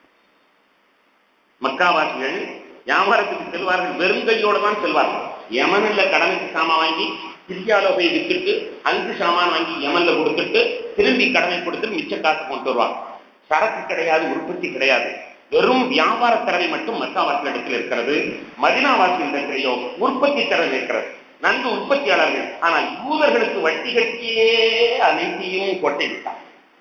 மக்காவாசிகள் வியாபாரத்துக்கு செல்வார்கள் வெறுங்கையோடு தான் செல்வார்கள் யமனில் கடனுக்கு சாமான் வாங்கி சிரியால போய் வித்துட்டு அங்கு சாமான் வாங்கி யமன்ல கொடுத்துட்டு திரும்பி கடனை கொடுத்து மிச்ச காசு கொண்டு வருவாங்க சரக்கு கிடையாது உற்பத்தி கிடையாது வெறும் வியாபார திறமை மட்டும் மக்காவாசிகளிடத்தில் இருக்கிறது மதினாவாசிகளிடத்திலேயோ உற்பத்தி திறமை இருக்கிறது நன்கு உற்பத்தியாளர்கள் ஆனால் யூதர்களுக்கு வட்டி கட்டியே அனைத்தையும் கொட்டை விட்டார்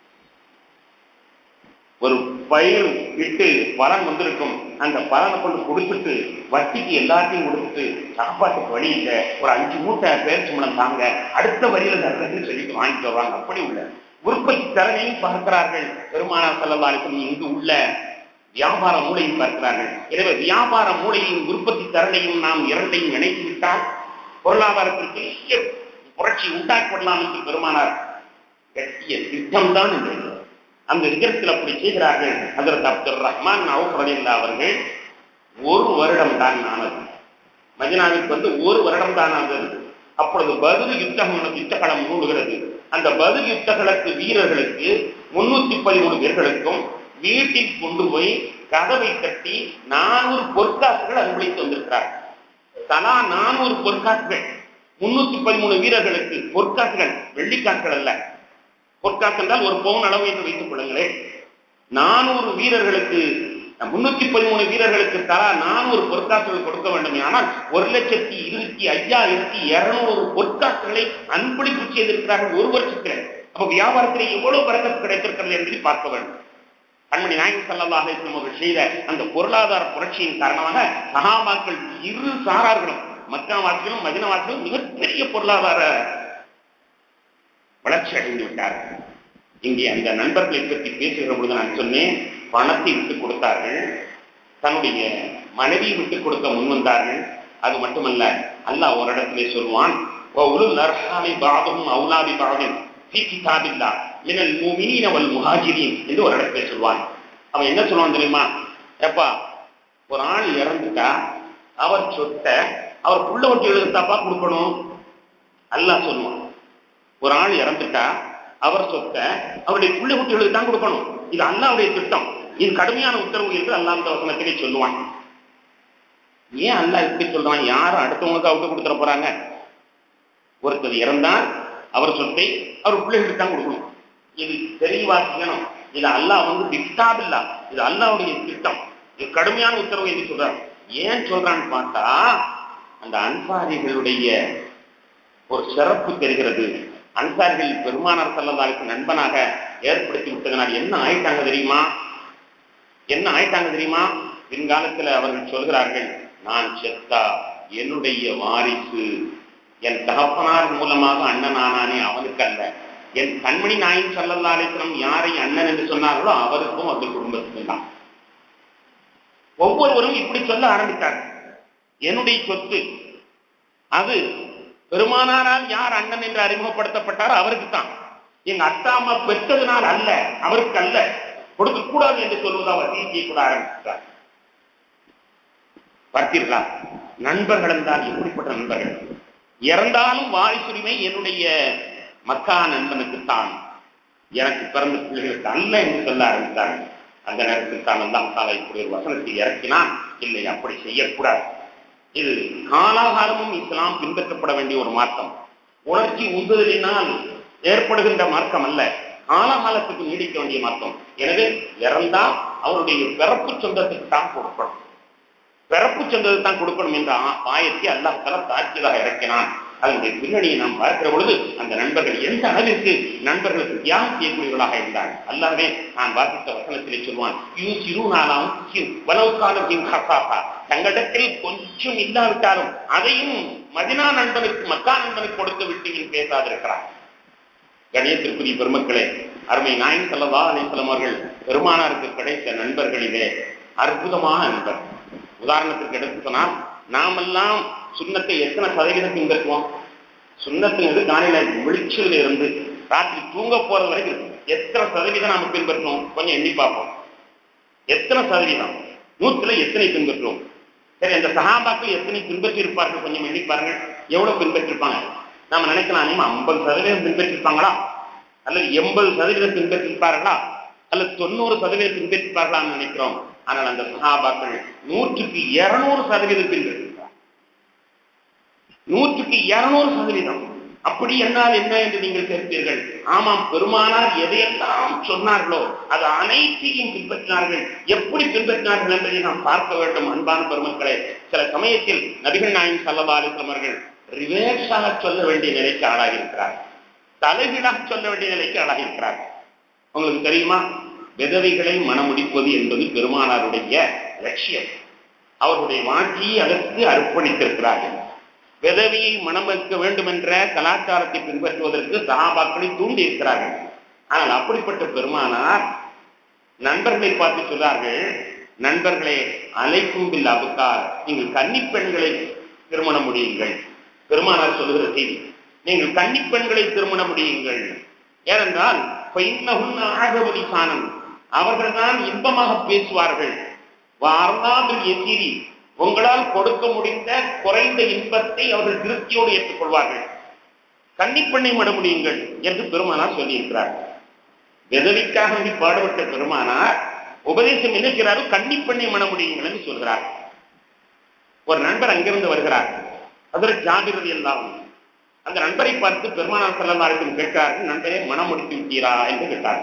ஒரு பயிர் விட்டு பலன் வந்திருக்கும் அந்த பலனை கொண்டு கொடுத்துட்டு வட்டிக்கு எல்லாத்தையும் கொடுத்துட்டு சாப்பாட்டுக்கு வழி இல்லை ஒரு அஞ்சு மூட்டை பேர் மூலம் தாங்க அடுத்த வரியில தர்றதுன்னு சொல்லிட்டு வாங்கிட்டு வருவாங்க அப்படி உள்ள உற்பத்தி திறனையும் பார்க்கிறார்கள் பெருமானார் செல்லவாருக்கும் இங்கு உள்ள வியாபார மூளையும் பார்க்கிறார்கள் எனவே வியாபார மூளையும் உற்பத்தி திறனையும் நாம் இரண்டையும் இணைத்து விட்டால் பொருளாதாரத்தில் பெரிய புரட்சி உண்டாக்கப்படலாம் என்று பெருமானார் கட்டிய திட்டம் தான் என்று அந்த விதத்தில் அப்படி செய்கிறார்கள் அதற்கு அப்துல் ரஹ்மான் நவரதில்லா அவர்கள் ஒரு வருடம் தான் ஆனது மதினாவிற்கு வந்து ஒரு வருடம் தான் ஆனது அப்பொழுது பதில் யுத்தம் யுத்த களம் மூடுகிறது அந்த பதில் யுத்த களத்து வீரர்களுக்கு முன்னூத்தி பதிமூணு பேர்களுக்கும் வீட்டில் கொண்டு போய் கதவை கட்டி நானூறு பொற்காசுகள் அன்பளித்து வந்திருக்கிறார்கள் தலா நானூறு பொற்காசுகள் முன்னூத்தி பதிமூணு வீரர்களுக்கு பொற்காசுகள் வெள்ளிக்காசுகள் அல்ல பொற்காசு என்றால் ஒரு பவுன் அளவு என்று வைத்துக் கொள்ளுங்களேன் நானூறு வீரர்களுக்கு முன்னூத்தி பதிமூணு வீரர்களுக்கு தலா நானூறு பொற்காசுகள் கொடுக்க வேண்டும் ஆனால் ஒரு லட்சத்தி இருபத்தி ஐயாயிரத்தி இருநூறு பொற்காசுகளை அன்பளிப்பு செய்திருக்கிறார்கள் ஒரு வருஷத்தில் அப்ப வியாபாரத்திலே எவ்வளவு பறக்கத்து கிடைத்திருக்கிறது என்பதை பார்க்க வேண்டும் கண்மணி நாயகம் சல்லாஹ் அவர்கள் செய்த அந்த பொருளாதார புரட்சியின் காரணமாக சகாபாக்கள் இரு சாரார்களும் மக்காவாசிகளும் மதினவாசிகளும் மிகப்பெரிய பொருளாதார வளர்ச்சி அடைந்து விட்டார்கள் இங்கே அந்த நண்பர்களை பற்றி பேசுகிற பொழுது நான் சொன்னேன் பணத்தை விட்டுக் கொடுத்தார்கள் தன்னுடைய மனைவியை விட்டுக் கொடுக்க முன்வந்தார்கள் அது மட்டுமல்ல அல்லாஹ் ஒரு இடத்திலே சொல்வான் பாதும் அவுலாபி பாதும் கிதாபில்லா மினல் மூமினீன வல் முஹாஜிரின் என்று ஒரு இடத்துல சொல்வான் அவன் என்ன சொல்லுவான் தெரியுமா எப்பா ஒரு ஆள் இறந்துட்டா அவர் சொத்த அவர் புள்ள ஒட்டி எழுதுத்தாப்பா கொடுக்கணும் அல்லாஹ் சொல்லுவான் ஒரு ஆள் இறந்துட்டா அவர் சொத்த அவருடைய புள்ள குட்டிகளுக்கு தான் கொடுக்கணும் இது அல்லாவுடைய திட்டம் இது கடுமையான உத்தரவு என்று அல்லா அந்த வசனத்திலே சொல்லுவான் ஏன் அல்லா இப்படி சொல்றான் யாரும் அடுத்தவங்களுக்கு அவுட்டு கொடுத்துட போறாங்க ஒருத்தர் இறந்தால் அவர் சொத்தை அவர் பிள்ளைகளுக்கு தான் கொடுக்கணும் இது தெளிவாக்கணும் இது அல்லாஹ் வந்து திட்டாபில்லா இது அல்லாவுடைய திட்டம் இது கடுமையான உத்தரவு என்று சொல்றான் ஏன் சொல்றான்னு பார்த்தா அந்த அன்சாரிகளுடைய ஒரு சிறப்பு தெரிகிறது அன்சாரிகள் பெருமானார் செல்லதாளுக்கு நண்பனாக ஏற்படுத்தி விட்டதனால் என்ன ஆயிட்டாங்க தெரியுமா என்ன ஆயிட்டாங்க தெரியுமா பின்காலத்தில் அவர்கள் சொல்கிறார்கள் நான் செத்தா என்னுடைய வாரிசு என் தகப்பனார் மூலமாக அண்ணன் ஆனானே அவனுக்கு அல்ல என் கண்மணி நாயின் சல்லல்லாலேசனம் யாரை அண்ணன் என்று சொன்னார்களோ அவருக்கும் அவருடைய குடும்பத்துக்கும் தான் ஒவ்வொருவரும் இப்படி சொல்ல ஆரம்பித்தார்கள் என்னுடைய சொத்து அது பெருமானாரால் யார் அண்ணன் என்று அறிமுகப்படுத்தப்பட்டாரோ அவருக்கு தான் எங்க அத்தா அம்மா பெற்றதுனால் அல்ல அவருக்கு அல்ல கொடுக்க கூடாது என்று சொல்வது அவர் தீர்ச்சியை கூட ஆரம்பித்தார் பார்த்தீர்களா நண்பர்கள் என்றால் எப்படிப்பட்ட நண்பர்கள் இறந்தாலும் வாரிசுரிமை என்னுடைய மக்கா நண்பனுக்கு தான் எனக்கு பிறந்த பிள்ளைகளுக்கு அல்ல என்று சொல்ல ஆரம்பித்தார்கள் அந்த நேரத்தில் தான் அல்லாம் தாலா இப்படி ஒரு வசனத்தை இறக்கினான் இல்லை அப்படி செய்யக்கூடாது இது காலாகாலமும் இஸ்லாம் பின்பற்றப்பட வேண்டிய ஒரு மார்க்கம் உணர்ச்சி உந்துதலினால் ஏற்படுகின்ற மார்க்கம் அல்ல காலகாலத்துக்கு நீடிக்க வேண்டிய மார்க்கம் எனவே இறந்தால் அவருடைய பிறப்பு சொந்தத்துக்கு தான் கொடுக்கணும் பிறப்பு சொந்தத்துக்கு தான் கொடுக்கணும் என்ற ஆயத்தை அல்லாஹால தாக்கியதாக இறக்கினான் அதனுடைய பின்னணியை நாம் பார்க்கிற பொழுது அந்த நண்பர்கள் எந்த அளவிற்கு நண்பர்களுக்கு தியாகம் செய்யக்கூடியவர்களாக இருந்தார்கள் அல்லாவே நான் வாசித்த வசனத்திலே சொல்வான் யூ சிறு நாளாம் வலவுக்காலம் தங்களிடத்தில் கொஞ்சம் இல்லாவிட்டாலும் அதையும் மதினா நண்பனுக்கு மக்கா நண்பனுக்கு கொடுத்து விட்டு பேசாதிருக்கிறார் கணியத்திற்குரிய பெருமக்களே அருமை நாயன் செல்லவா அலைசலம் அவர்கள் பெருமானாருக்கு கிடைத்த நண்பர்களிலே அற்புதமான நண்பர் உதாரணத்திற்கு எடுத்து சொன்னால் நாமெல்லாம் சுண்ணத்தை எத்தனை சதவீதம் பின்பற்றுவோம் சுண்ணத்துங்கிறது காலையில வெளிச்சல இருந்து ராத்திரி தூங்க போறது வரைக்கும் இருக்கும் எத்தனை சதவீதம் நாம பின்பற்றணும் கொஞ்சம் எண்ணி பார்ப்போம் எத்தனை சதவீதம் நூற்றுல எத்தனை பின்பற்றுவோம் சரி அந்த சகாபாக்கள் எத்தனை பின்பற்றி இருப்பார்கள் கொஞ்சம் எண்ணி பாருங்கள் எவ்வளவு பின்பற்றிருப்பாங்க நாம நினைக்கலாம் ஐம்பது சதவீதம் பின்பற்றிருப்பாங்களா அல்லது எண்பது சதவீதம் பின்பற்றிருப்பார்களா அல்லது தொண்ணூறு சதவீதம் பின்பற்றிருப்பார்களான்னு நினைக்கிறோம் ஆனால் அந்த சஹாபாக்கள் நூற்றுக்கு இருநூறு சதவீதம் பின்பற்றிருப்பார் நூற்றுக்கு இருநூறு சதவீதம் அப்படி என்னால் என்ன என்று நீங்கள் கேட்பீர்கள் ஆமாம் பெருமானார் எதையெல்லாம் சொன்னார்களோ அது அனைத்தையும் பின்பற்றினார்கள் எப்படி பின்பற்றினார்கள் என்பதை நாம் பார்க்க வேண்டும் அன்பான பெருமக்களே சில சமயத்தில் நபிகள் நாயகம் சல்லா அலிஸ்லாம் அவர்கள் ரிவேர்ஸாக சொல்ல வேண்டிய நிலைக்கு ஆளாகியிருக்கிறார் தலைகீழாக சொல்ல வேண்டிய நிலைக்கு ஆளாகியிருக்கிறார் உங்களுக்கு தெரியுமா விதவைகளை மனமுடிப்பது என்பது பெருமானாருடைய லட்சியம் அவருடைய வாழ்க்கையை அதற்கு அர்ப்பணித்திருக்கிறார்கள் விதவியை மனம் வைக்க வேண்டும் என்ற கலாச்சாரத்தை பின்பற்றுவதற்கு சகாபாக்களை தூண்டி இருக்கிறார்கள் ஆனால் அப்படிப்பட்ட பெருமானார் நண்பர்களை பார்த்து சொல்றார்கள் நண்பர்களே அலைக்கும் பில் அபுக்கார் நீங்கள் கன்னி பெண்களை திருமணம் முடியுங்கள் பெருமானார் சொல்லுகிற செய்தி நீங்கள் கன்னி பெண்களை திருமணம் முடியுங்கள் ஏனென்றால் ஆகவலி சாணம் அவர்கள் தான் இன்பமாக பேசுவார்கள் வார்னாபில் எதிரி உங்களால் கொடுக்க முடிந்த குறைந்த இன்பத்தை அவர்கள் திருப்தியோடு ஏற்றுக்கொள்வார்கள் கன்னிப்பெண்ணை மட முடியுங்கள் என்று பெருமானார் சொல்லியிருக்கிறார் விதவிக்காக வேண்டி பாடுபட்ட பெருமானார் உபதேசம் என்ன செய்கிறாரோ கன்னிப்பெண்ணை மட முடியுங்கள் என்று சொல்கிறார் ஒரு நண்பர் அங்கிருந்து வருகிறார் அதற்கு ஜாபிரதி எல்லாம் அந்த நண்பரை பார்த்து பெருமானார் செல்லலாருக்கும் கேட்கிறார்கள் நண்பரே மனம் முடித்து விட்டீரா என்று கேட்டார்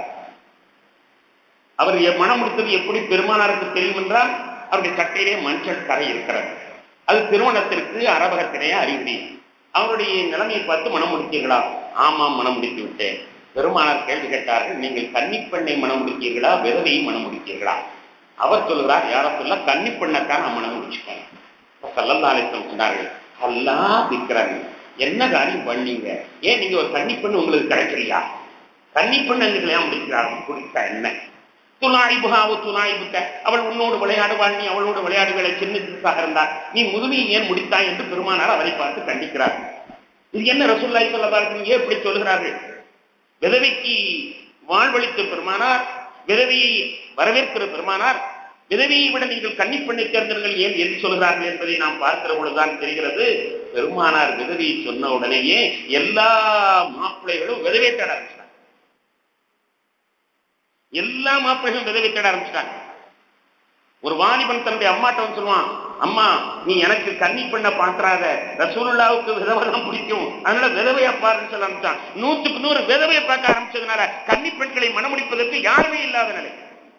அவர் மனம் முடித்தது எப்படி பெருமானாருக்கு தெரியும் என்றால் அவருடைய சட்டையிலே மஞ்சள் கரை இருக்கிறது அது திருமணத்திற்கு அரபகத்திலேயே அறிகுறி அவருடைய நிலைமையை பார்த்து மனம் முடித்தீர்களா ஆமாம் மனம் முடித்து விட்டேன் பெருமானார் கேள்வி கேட்டார்கள் நீங்கள் கன்னிப்பெண்ணை மனம் முடித்தீர்களா விதவையை மனம் முடித்தீர்களா அவர் சொல்கிறார் யார சொல்ல கன்னிப்பெண்ணைத்தான் நான் மனம் முடிச்சுட்டேன் சல்லல்லாலேசம் சொன்னார்கள் அல்லா விற்கிறாங்க என்ன காரியம் பண்ணீங்க ஏன் நீங்க ஒரு கன்னிப்பெண் உங்களுக்கு கிடைக்கலையா கன்னிப்பெண் அங்கு கல்யாணம் முடிக்கிறார்கள் குறித்தா என்ன துணாய்புகாவு துணாய்புக்க அவள் உன்னோடு விளையாடுவாள் நீ அவளோடு விளையாடுகளை சின்ன சிறுசாக இருந்தார் நீ முதுமையை ஏன் முடித்தாய் என்று பெருமானார் அவரை பார்த்து கண்டிக்கிறார் இது என்ன ரசூல்லாய் சொல்லதார்கள் ஏன் இப்படி சொல்கிறார்கள் விதவைக்கு வாழ்வழித்த பெருமானார் விதவையை வரவேற்கிற பெருமானார் விதவையை விட நீங்கள் கன்னிப்பெண்ணை தேர்ந்தெடுங்கள் ஏன் என்று சொல்கிறார்கள் என்பதை நாம் பார்க்கிற பொழுதுதான் தெரிகிறது பெருமானார் விதவையை சொன்ன உடனேயே எல்லா மாப்பிள்ளைகளும் விதவை தேட ஆரம்பிச்சாங்க எல்லா மாப்பிள்ளைகளும் விதவை தேட ஆரம்பிச்சிட்டாங்க ஒரு வாலிபன் தன்னுடைய அம்மாட்ட வந்து சொல்லுவான் அம்மா நீ எனக்கு கன்னி பெண்ண பாத்துறாத ரசூலுல்லாவுக்கு விதவை தான் பிடிக்கும் அதனால விதவையா பாருன்னு சொல்ல ஆரம்பிச்சான் நூற்றுக்கு நூறு விதவையை பார்க்க ஆரம்பிச்சதுனால கன்னி பெண்களை மனமுடிப்பதற்கு யாருமே இல்லாத நிலை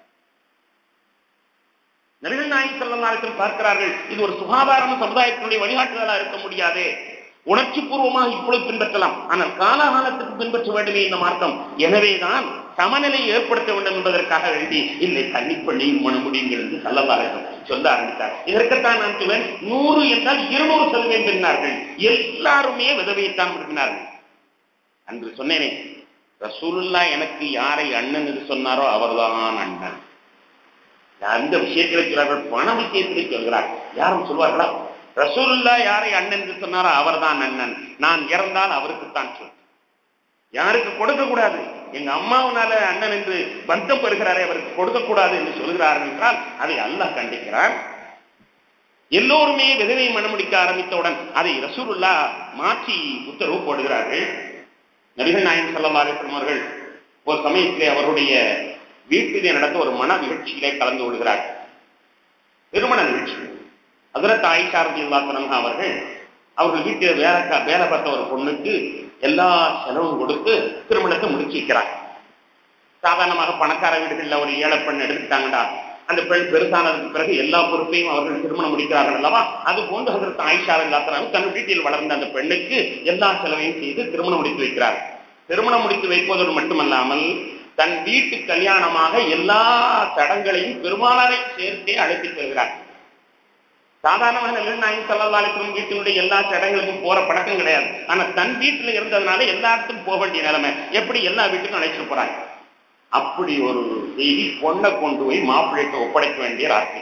நபிகள் நாயகம் செல்லநாயகத்தில் பார்க்கிறார்கள் இது ஒரு சுகாதாரமான சமுதாயத்தினுடைய வழிகாட்டுதலா இருக்க முடியாது உணர்ச்சி பூர்வமாக இப்பொழுது பின்பற்றலாம் ஆனால் காலாகாலத்துக்கு பின்பற்ற வேண்டுமே இந்த மார்க்கம் எனவேதான் சமநிலை ஏற்படுத்த வேண்டும் என்பதற்காக வேண்டி இல்லை கன்னிப்பண்ணையும் மன முடியுங்கள் என்று செல்லவார்கள் சொல்ல ஆரம்பித்தார் இதற்குத்தான் நான் சொல்வேன் நூறு என்றால் இருநூறு சதவீதம் பெறினார்கள் எல்லாருமே விதவையைத்தான் விரும்பினார்கள் அன்று சொன்னேனே ரசூலுல்லா எனக்கு யாரை அண்ணன் என்று சொன்னாரோ அவர்தான் அண்ணன் அந்த விஷயத்தில் சொல்றார்கள் பண விஷயத்தில் சொல்கிறார் யாரும் சொல்வார்களா ரசூலுல்லா யாரை அண்ணன் என்று சொன்னாரோ அவர்தான் அண்ணன் நான் இறந்தால் அவருக்குத்தான் சொல் யாருக்கு கொடுக்க கூடாது எங்க அம்மாவனால அண்ணன் என்று பந்தம் பெறுகிறாரே அவருக்கு கொடுக்க கூடாது என்று சொல்கிறார்கள் என்றால் அதை அல்லாஹ் கண்டிக்கிறான் எல்லோருமே விதவை மனமுடிக்க ஆரம்பித்தவுடன் அதை ரசூலுல்லா மாற்றி உத்தரவு போடுகிறார்கள் நபிகள் நாயகம் சல்லா அலிஸ்லாம் அவர்கள் ஒரு சமயத்திலே அவருடைய வீட்டிலே நடந்த ஒரு மன நிகழ்ச்சியிலே கலந்து கொள்கிறார் திருமண நிகழ்ச்சி அதிரத் ஆயிஷா ரதி அவர்கள் அவர்கள் வீட்டில் வேலை வேலை பார்த்த ஒரு பொண்ணுக்கு எல்லா செலவும் கொடுத்து திருமணத்தை முடிச்சு வைக்கிறார் சாதாரணமாக பணக்கார வீடுகளில் ஒரு ஏழை பெண் எடுத்துட்டாங்கடா அந்த பெண் பெருசானதுக்கு பிறகு எல்லா பொறுப்பையும் அவர்கள் திருமணம் முடிக்கிறார்கள் அல்லவா அது போன்று அதற்கு ஆயிஷா இல்லாத்தனாலும் தன் வீட்டில் வளர்ந்த அந்த பெண்ணுக்கு எல்லா செலவையும் செய்து திருமணம் முடித்து வைக்கிறார் திருமணம் முடித்து வைப்பதோடு மட்டுமல்லாமல் தன் வீட்டு கல்யாணமாக எல்லா தடங்களையும் பெருமானாரை சேர்த்தே அழைத்து செல்கிறார் சாதாரணமாக நெல்நாயகம் செல்லலாளுக்கும் வீட்டினுடைய எல்லா சடங்குகளுக்கும் போற பழக்கம் கிடையாது ஆனா தன் வீட்டுல இருந்ததுனால எல்லாத்துக்கும் போக வேண்டிய நிலைமை எப்படி எல்லா வீட்டுக்கும் அழைச்சிட்டு போறாங்க அப்படி ஒரு செய்தி பொண்ணை கொண்டு போய் மாப்பிள்ளைக்கு ஒப்படைக்க வேண்டிய ராத்திரி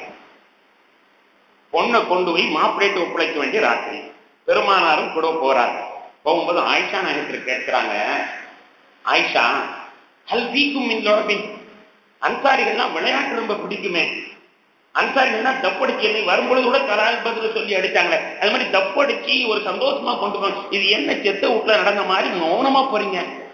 பொண்ணை கொண்டு போய் மாப்பிள்ளைக்கு ஒப்படைக்க வேண்டிய ராத்திரி பெருமானாரும் கூட போறாங்க போகும்போது ஆயிஷா நாயகத்தில் கேட்கிறாங்க ஆயிஷா ஹல் வீக்கும் மின்னோடபின் அன்சாரிகள்லாம் விளையாட்டு ரொம்ப பிடிக்குமே அன்சாரிகள்னா தப்படிச்சு என்னை வரும்பொழுது கூட தலால் பதில் சொல்லி அடித்தாங்களே அது மாதிரி தப்படிச்சு ஒரு சந்தோஷமா கொண்டு போகணும் இது என்ன செத்த வீட்டுல நடந்த மாதிரி மௌனமா போறீங்க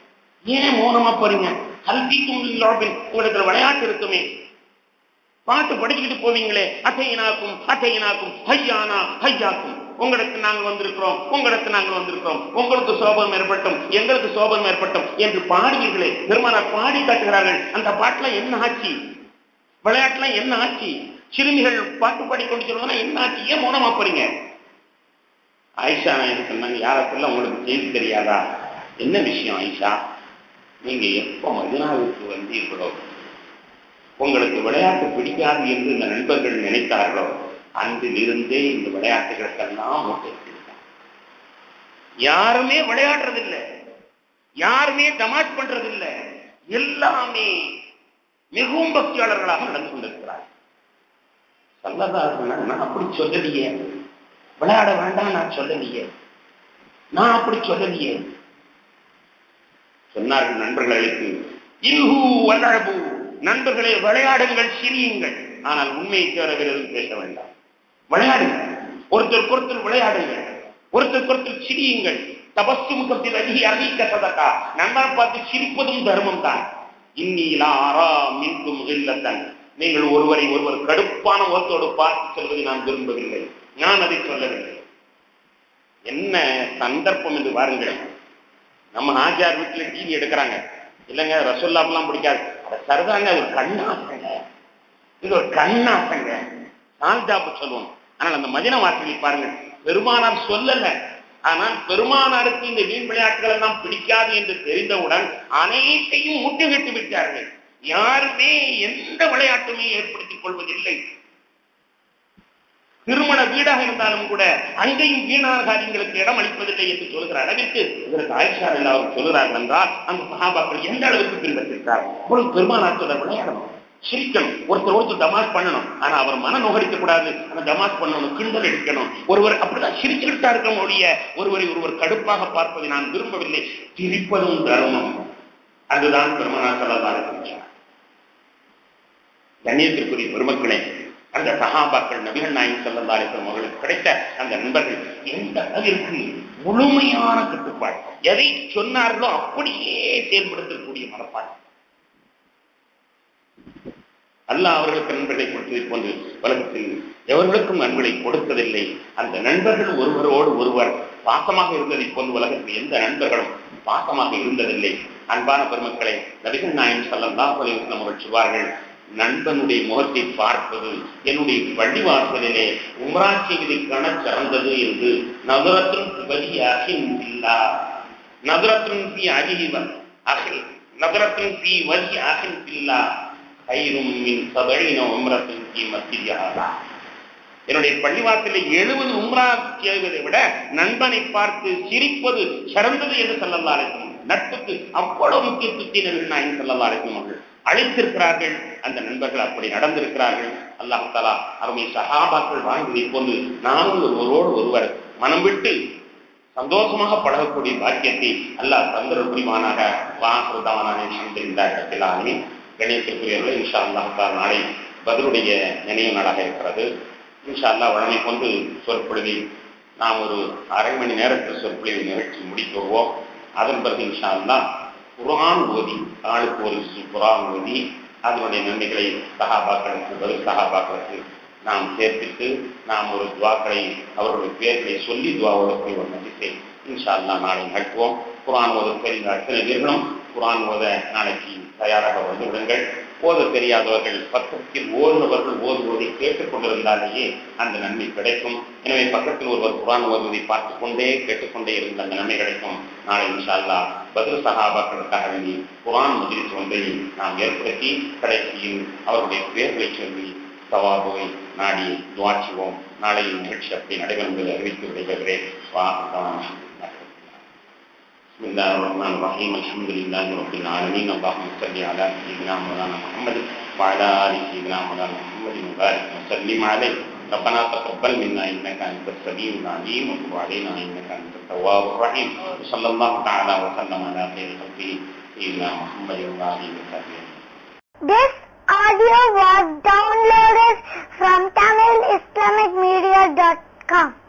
ஏன் மௌனமா போறீங்க ஹல்திக்கும் லாபின் உங்களுக்கு விளையாட்டு இருக்குமே பாட்டு படிச்சுக்கிட்டு போவீங்களே அத்தையினாக்கும் அத்தையினாக்கும் ஹையானா ஹையாக்கும் உங்களுக்கு நாங்கள் வந்திருக்கிறோம் உங்களுக்கு நாங்கள் வந்திருக்கிறோம் உங்களுக்கு சோபம் ஏற்பட்டும் எங்களுக்கு சோபம் ஏற்பட்டும் என்று பாடுவீர்களே பெருமானார் பாடி காட்டுகிறார்கள் அந்த பாட்டுல என்ன ஆச்சு விளையாட்டுல என்ன ஆச்சு சிறுமிகள் பாட்டு பாடிக்கொண்டு சொல்லுவாங்க என்ன ஆச்சு ஏன் மௌனமா போறீங்க ஆயிஷா நான் சொன்னாங்க யாரத்துல உங்களுக்கு செய்தி தெரியாதா என்ன விஷயம் ஆயிஷா நீங்க எப்ப மதினாவுக்கு வந்தீர்களோ உங்களுக்கு விளையாட்டு பிடிக்காது என்று இந்த நண்பர்கள் நினைத்தார்களோ அன்றிலிருந்தே இந்த விளையாட்டுகளுக்கெல்லாம் மூட்டிருக்கிறார் யாருமே விளையாடுறதில்லை யாருமே தமாஷ் பண்றதில்லை எல்லாமே மிகவும் பக்தியாளர்களாக நடந்து கொண்டிருக்கிறார் சொல்லதார்கள் நான் அப்படி சொல்லலையே விளையாட வேண்டாம் நான் சொல்லலையே நான் அப்படி சொல்லலையே சொன்னார்கள் நண்பர்களுக்கு இல்ஹு வல்லழபு நண்பர்களே விளையாடுங்கள் சிரியுங்கள் ஆனால் உண்மையை தவிர வேறு எதுவும் பேச வேண்டாம் விளையாடுங்கள் ஒருத்தருக்கு ஒருத்தர் விளையாடுங்கள் ஒருத்தருக்கு ஒருத்தர் சிரியுங்கள் தபஸ்து முகத்தில் அதிக அதிக சதக்கா நண்பரை பார்த்து சிரிப்பதும் தர்மம் தான் இன்னிலா ஆரா மின்கும் இல்லத்தன் நீங்கள் ஒருவரை ஒருவர் கடுப்பான முகத்தோடு பார்த்து சொல்வதை நான் விரும்பவில்லை நான் அதை சொல்லவில்லை என்ன சந்தர்ப்பம் என்று பாருங்கள் நம்ம ஆச்சார் வீட்டுல டிவி எடுக்கிறாங்க இல்லைங்க ரசோல்லாப்பெல்லாம் பிடிக்காது அதை சரிதாங்க அது ஒரு கண்ணாசங்க இது ஒரு கண்ணாசங்க சால்ஜாப்பு சொல்லுவோம் ஆனால் அந்த மதின வாசலை பாருங்க பெருமானார் சொல்லல ஆனால் பெருமானாருக்கு இந்த வீண் விளையாட்டுகள் எல்லாம் பிடிக்காது என்று தெரிந்தவுடன் அனைத்தையும் முட்டுகிட்டு விட்டார்கள் யாருமே எந்த விளையாட்டுமே ஏற்படுத்திக் கொள்வதில்லை திருமண வீடாக இருந்தாலும் கூட அங்கேயும் வீணான காரியங்களுக்கு இடம் அளிப்பதில்லை என்று சொல்கிற அளவிற்கு இதற்கு ஆயிஷா எல்லாரும் சொல்கிறார்கள் என்றால் அந்த சகாபாக்கள் எந்த அளவுக்கு பின்பற்றிருக்கிறார் அப்பொழுது பெருமானார் சொல்ற விளையாடணும் சிரிக்கணும் ஒருத்தர் ஒருத்தர் தமாஷ் பண்ணணும் ஆனா அவர் மன நுகரிக்க கூடாது அந்த தமாஷ் பண்ணணும் கிண்டல் அடிக்கணும் ஒருவர் அப்படிதான் சிரிச்சுக்கிட்டா இருக்க ஒழிய ஒருவரை ஒருவர் கடுப்பாக பார்ப்பதை நான் விரும்பவில்லை சிரிப்பதும் தர்மம் அதுதான் பெருமானார் சொல்லலாம் இருக்கின்றார் கண்ணியத்திற்குரிய பெருமக்களே அந்த சகாபாக்கள் நபிகள் நாயகம் செல்லல்லா அலிஸ்லாம் அவர்களுக்கு கிடைத்த அந்த நண்பர்கள் எந்த அளவிற்கு முழுமையான கட்டுப்பாடு எதை சொன்னார்களோ அப்படியே செயல்படுத்தக்கூடிய மனப்பாடு அல்லாஹ் அவர்களுக்கு நண்பர்களை கொடுத்ததை போன்று உலகத்தில் எவர்களுக்கும் நண்பர்களை கொடுத்ததில்லை அந்த நண்பர்கள் ஒருவரோடு ஒருவர் பாசமாக இருந்ததை போன்று உலகத்தில் எந்த நண்பர்களும் பாசமாக இருந்ததில்லை அன்பான பெருமக்களை நபிகள் நாயகம் செல்லல்லா அலிஸ்லாம் அவர்கள் சொல்வார்கள் நண்பனுடைய முகத்தை பார்ப்பது என்னுடைய பள்ளிவாசலிலே உம்ரா செய்வதற்கான சிறந்தது என்று நகரத்தின் வலி அகின் இல்லா நகரத்தின் பி அகிவன் அகில் நகரத்தின் பி வலி அகின் இல்லா ஐரும் மின் சபழின உம்ரத்தின் பி மத்தியாகா என்னுடைய பள்ளிவாசலில் எழுபது உம்ரா செய்வதை விட நண்பனை பார்த்து சிரிப்பது சிறந்தது என்று சொல்லல்லா அழைக்கும் நட்புக்கு அவ்வளவு முக்கியத்துவத்தை நபிகள் நாயகம் சொல்லல்லா அழைக்கும் அவர்கள் அழைத்திருக்கிறார்கள் அந்த நண்பர்கள் அப்படி நடந்திருக்கிறார்கள் அல்லாஹ் தாலா அருமை சகாபாக்கள் வாழ்ந்ததை போன்று நானும் ஒருவரோடு ஒருவர் மனம் விட்டு சந்தோஷமாக பழகக்கூடிய பாக்கியத்தை அல்லாஹ் தந்தர புரிவானாக வாசுதாவான இந்த இடத்திலாமே கணேசத்துக்குரியவர்கள் இன்ஷா அல்லாஹா நாளை பதிலுடைய நினைவு நாளாக இருக்கிறது இன்ஷா அல்லா வழமை கொண்டு சொற்பொழிவை நாம் ஒரு அரை மணி நேரத்தில் சொற்பொழிவை நிகழ்ச்சி முடித்து வருவோம் அதன் பிறகு இன்ஷா அல்லா குரான் ஓதி ஆளுக்கு ஒரு குரான் ஓதி அதனுடைய நன்மைகளை சகாபாக்களுக்கு பதில் சகாபாக்களுக்கு நாம் சேர்ப்பித்து நாம் ஒரு துவாக்களை அவர்களுடைய பேர்களை சொல்லி துவாவோட போய் ஒரு மதிப்பை இன்ஷா அல்லா நாளை நிகழ்த்துவோம் குரான் ஓத தெரிந்த அத்தனை பேர்களும் குரான் ஓத நாளைக்கு தயாராக வந்து விடுங்கள் ஓத தெரியாதவர்கள் பக்கத்தில் ஓதுபவர்கள் ஓதுவதை கேட்டுக் கொண்டிருந்தாலேயே அந்த நன்மை கிடைக்கும் எனவே பக்கத்தில் ஒருவர் குரான் ஓதுவதை பார்த்து கொண்டே கேட்டுக்கொண்டே இருந்த அந்த நன்மை கிடைக்கும் நாளை இன்ஷா அல்லா பதில் சகாபாக்களுக்காக வேண்டி குரான் முதிரித்து ஒன்றை நாம் ஏற்படுத்தி கடைசியில் அவருடைய பெயர்களை சொல்லி சவாபோய் நாடி துவாச்சுவோம் நாளை நிகழ்ச்சி அப்படி நடைபெறும் என்பதை அறிவித்து விடைபெறுகிறேன் بسم الله الرحمن الرحيم الحمد لله رب العالمين اللهم صل على سيدنا مولانا محمد وعلى ال سيدنا مولانا محمد وبارك وسلم عليه ربنا تقبل منا انك انت السميع العليم وتب علينا انك انت التواب الرحيم وصلى الله تعالى وسلم على خير خلقه سيدنا محمد وعلى اله وصحبه This audio was downloaded from TamilIslamicMedia.com.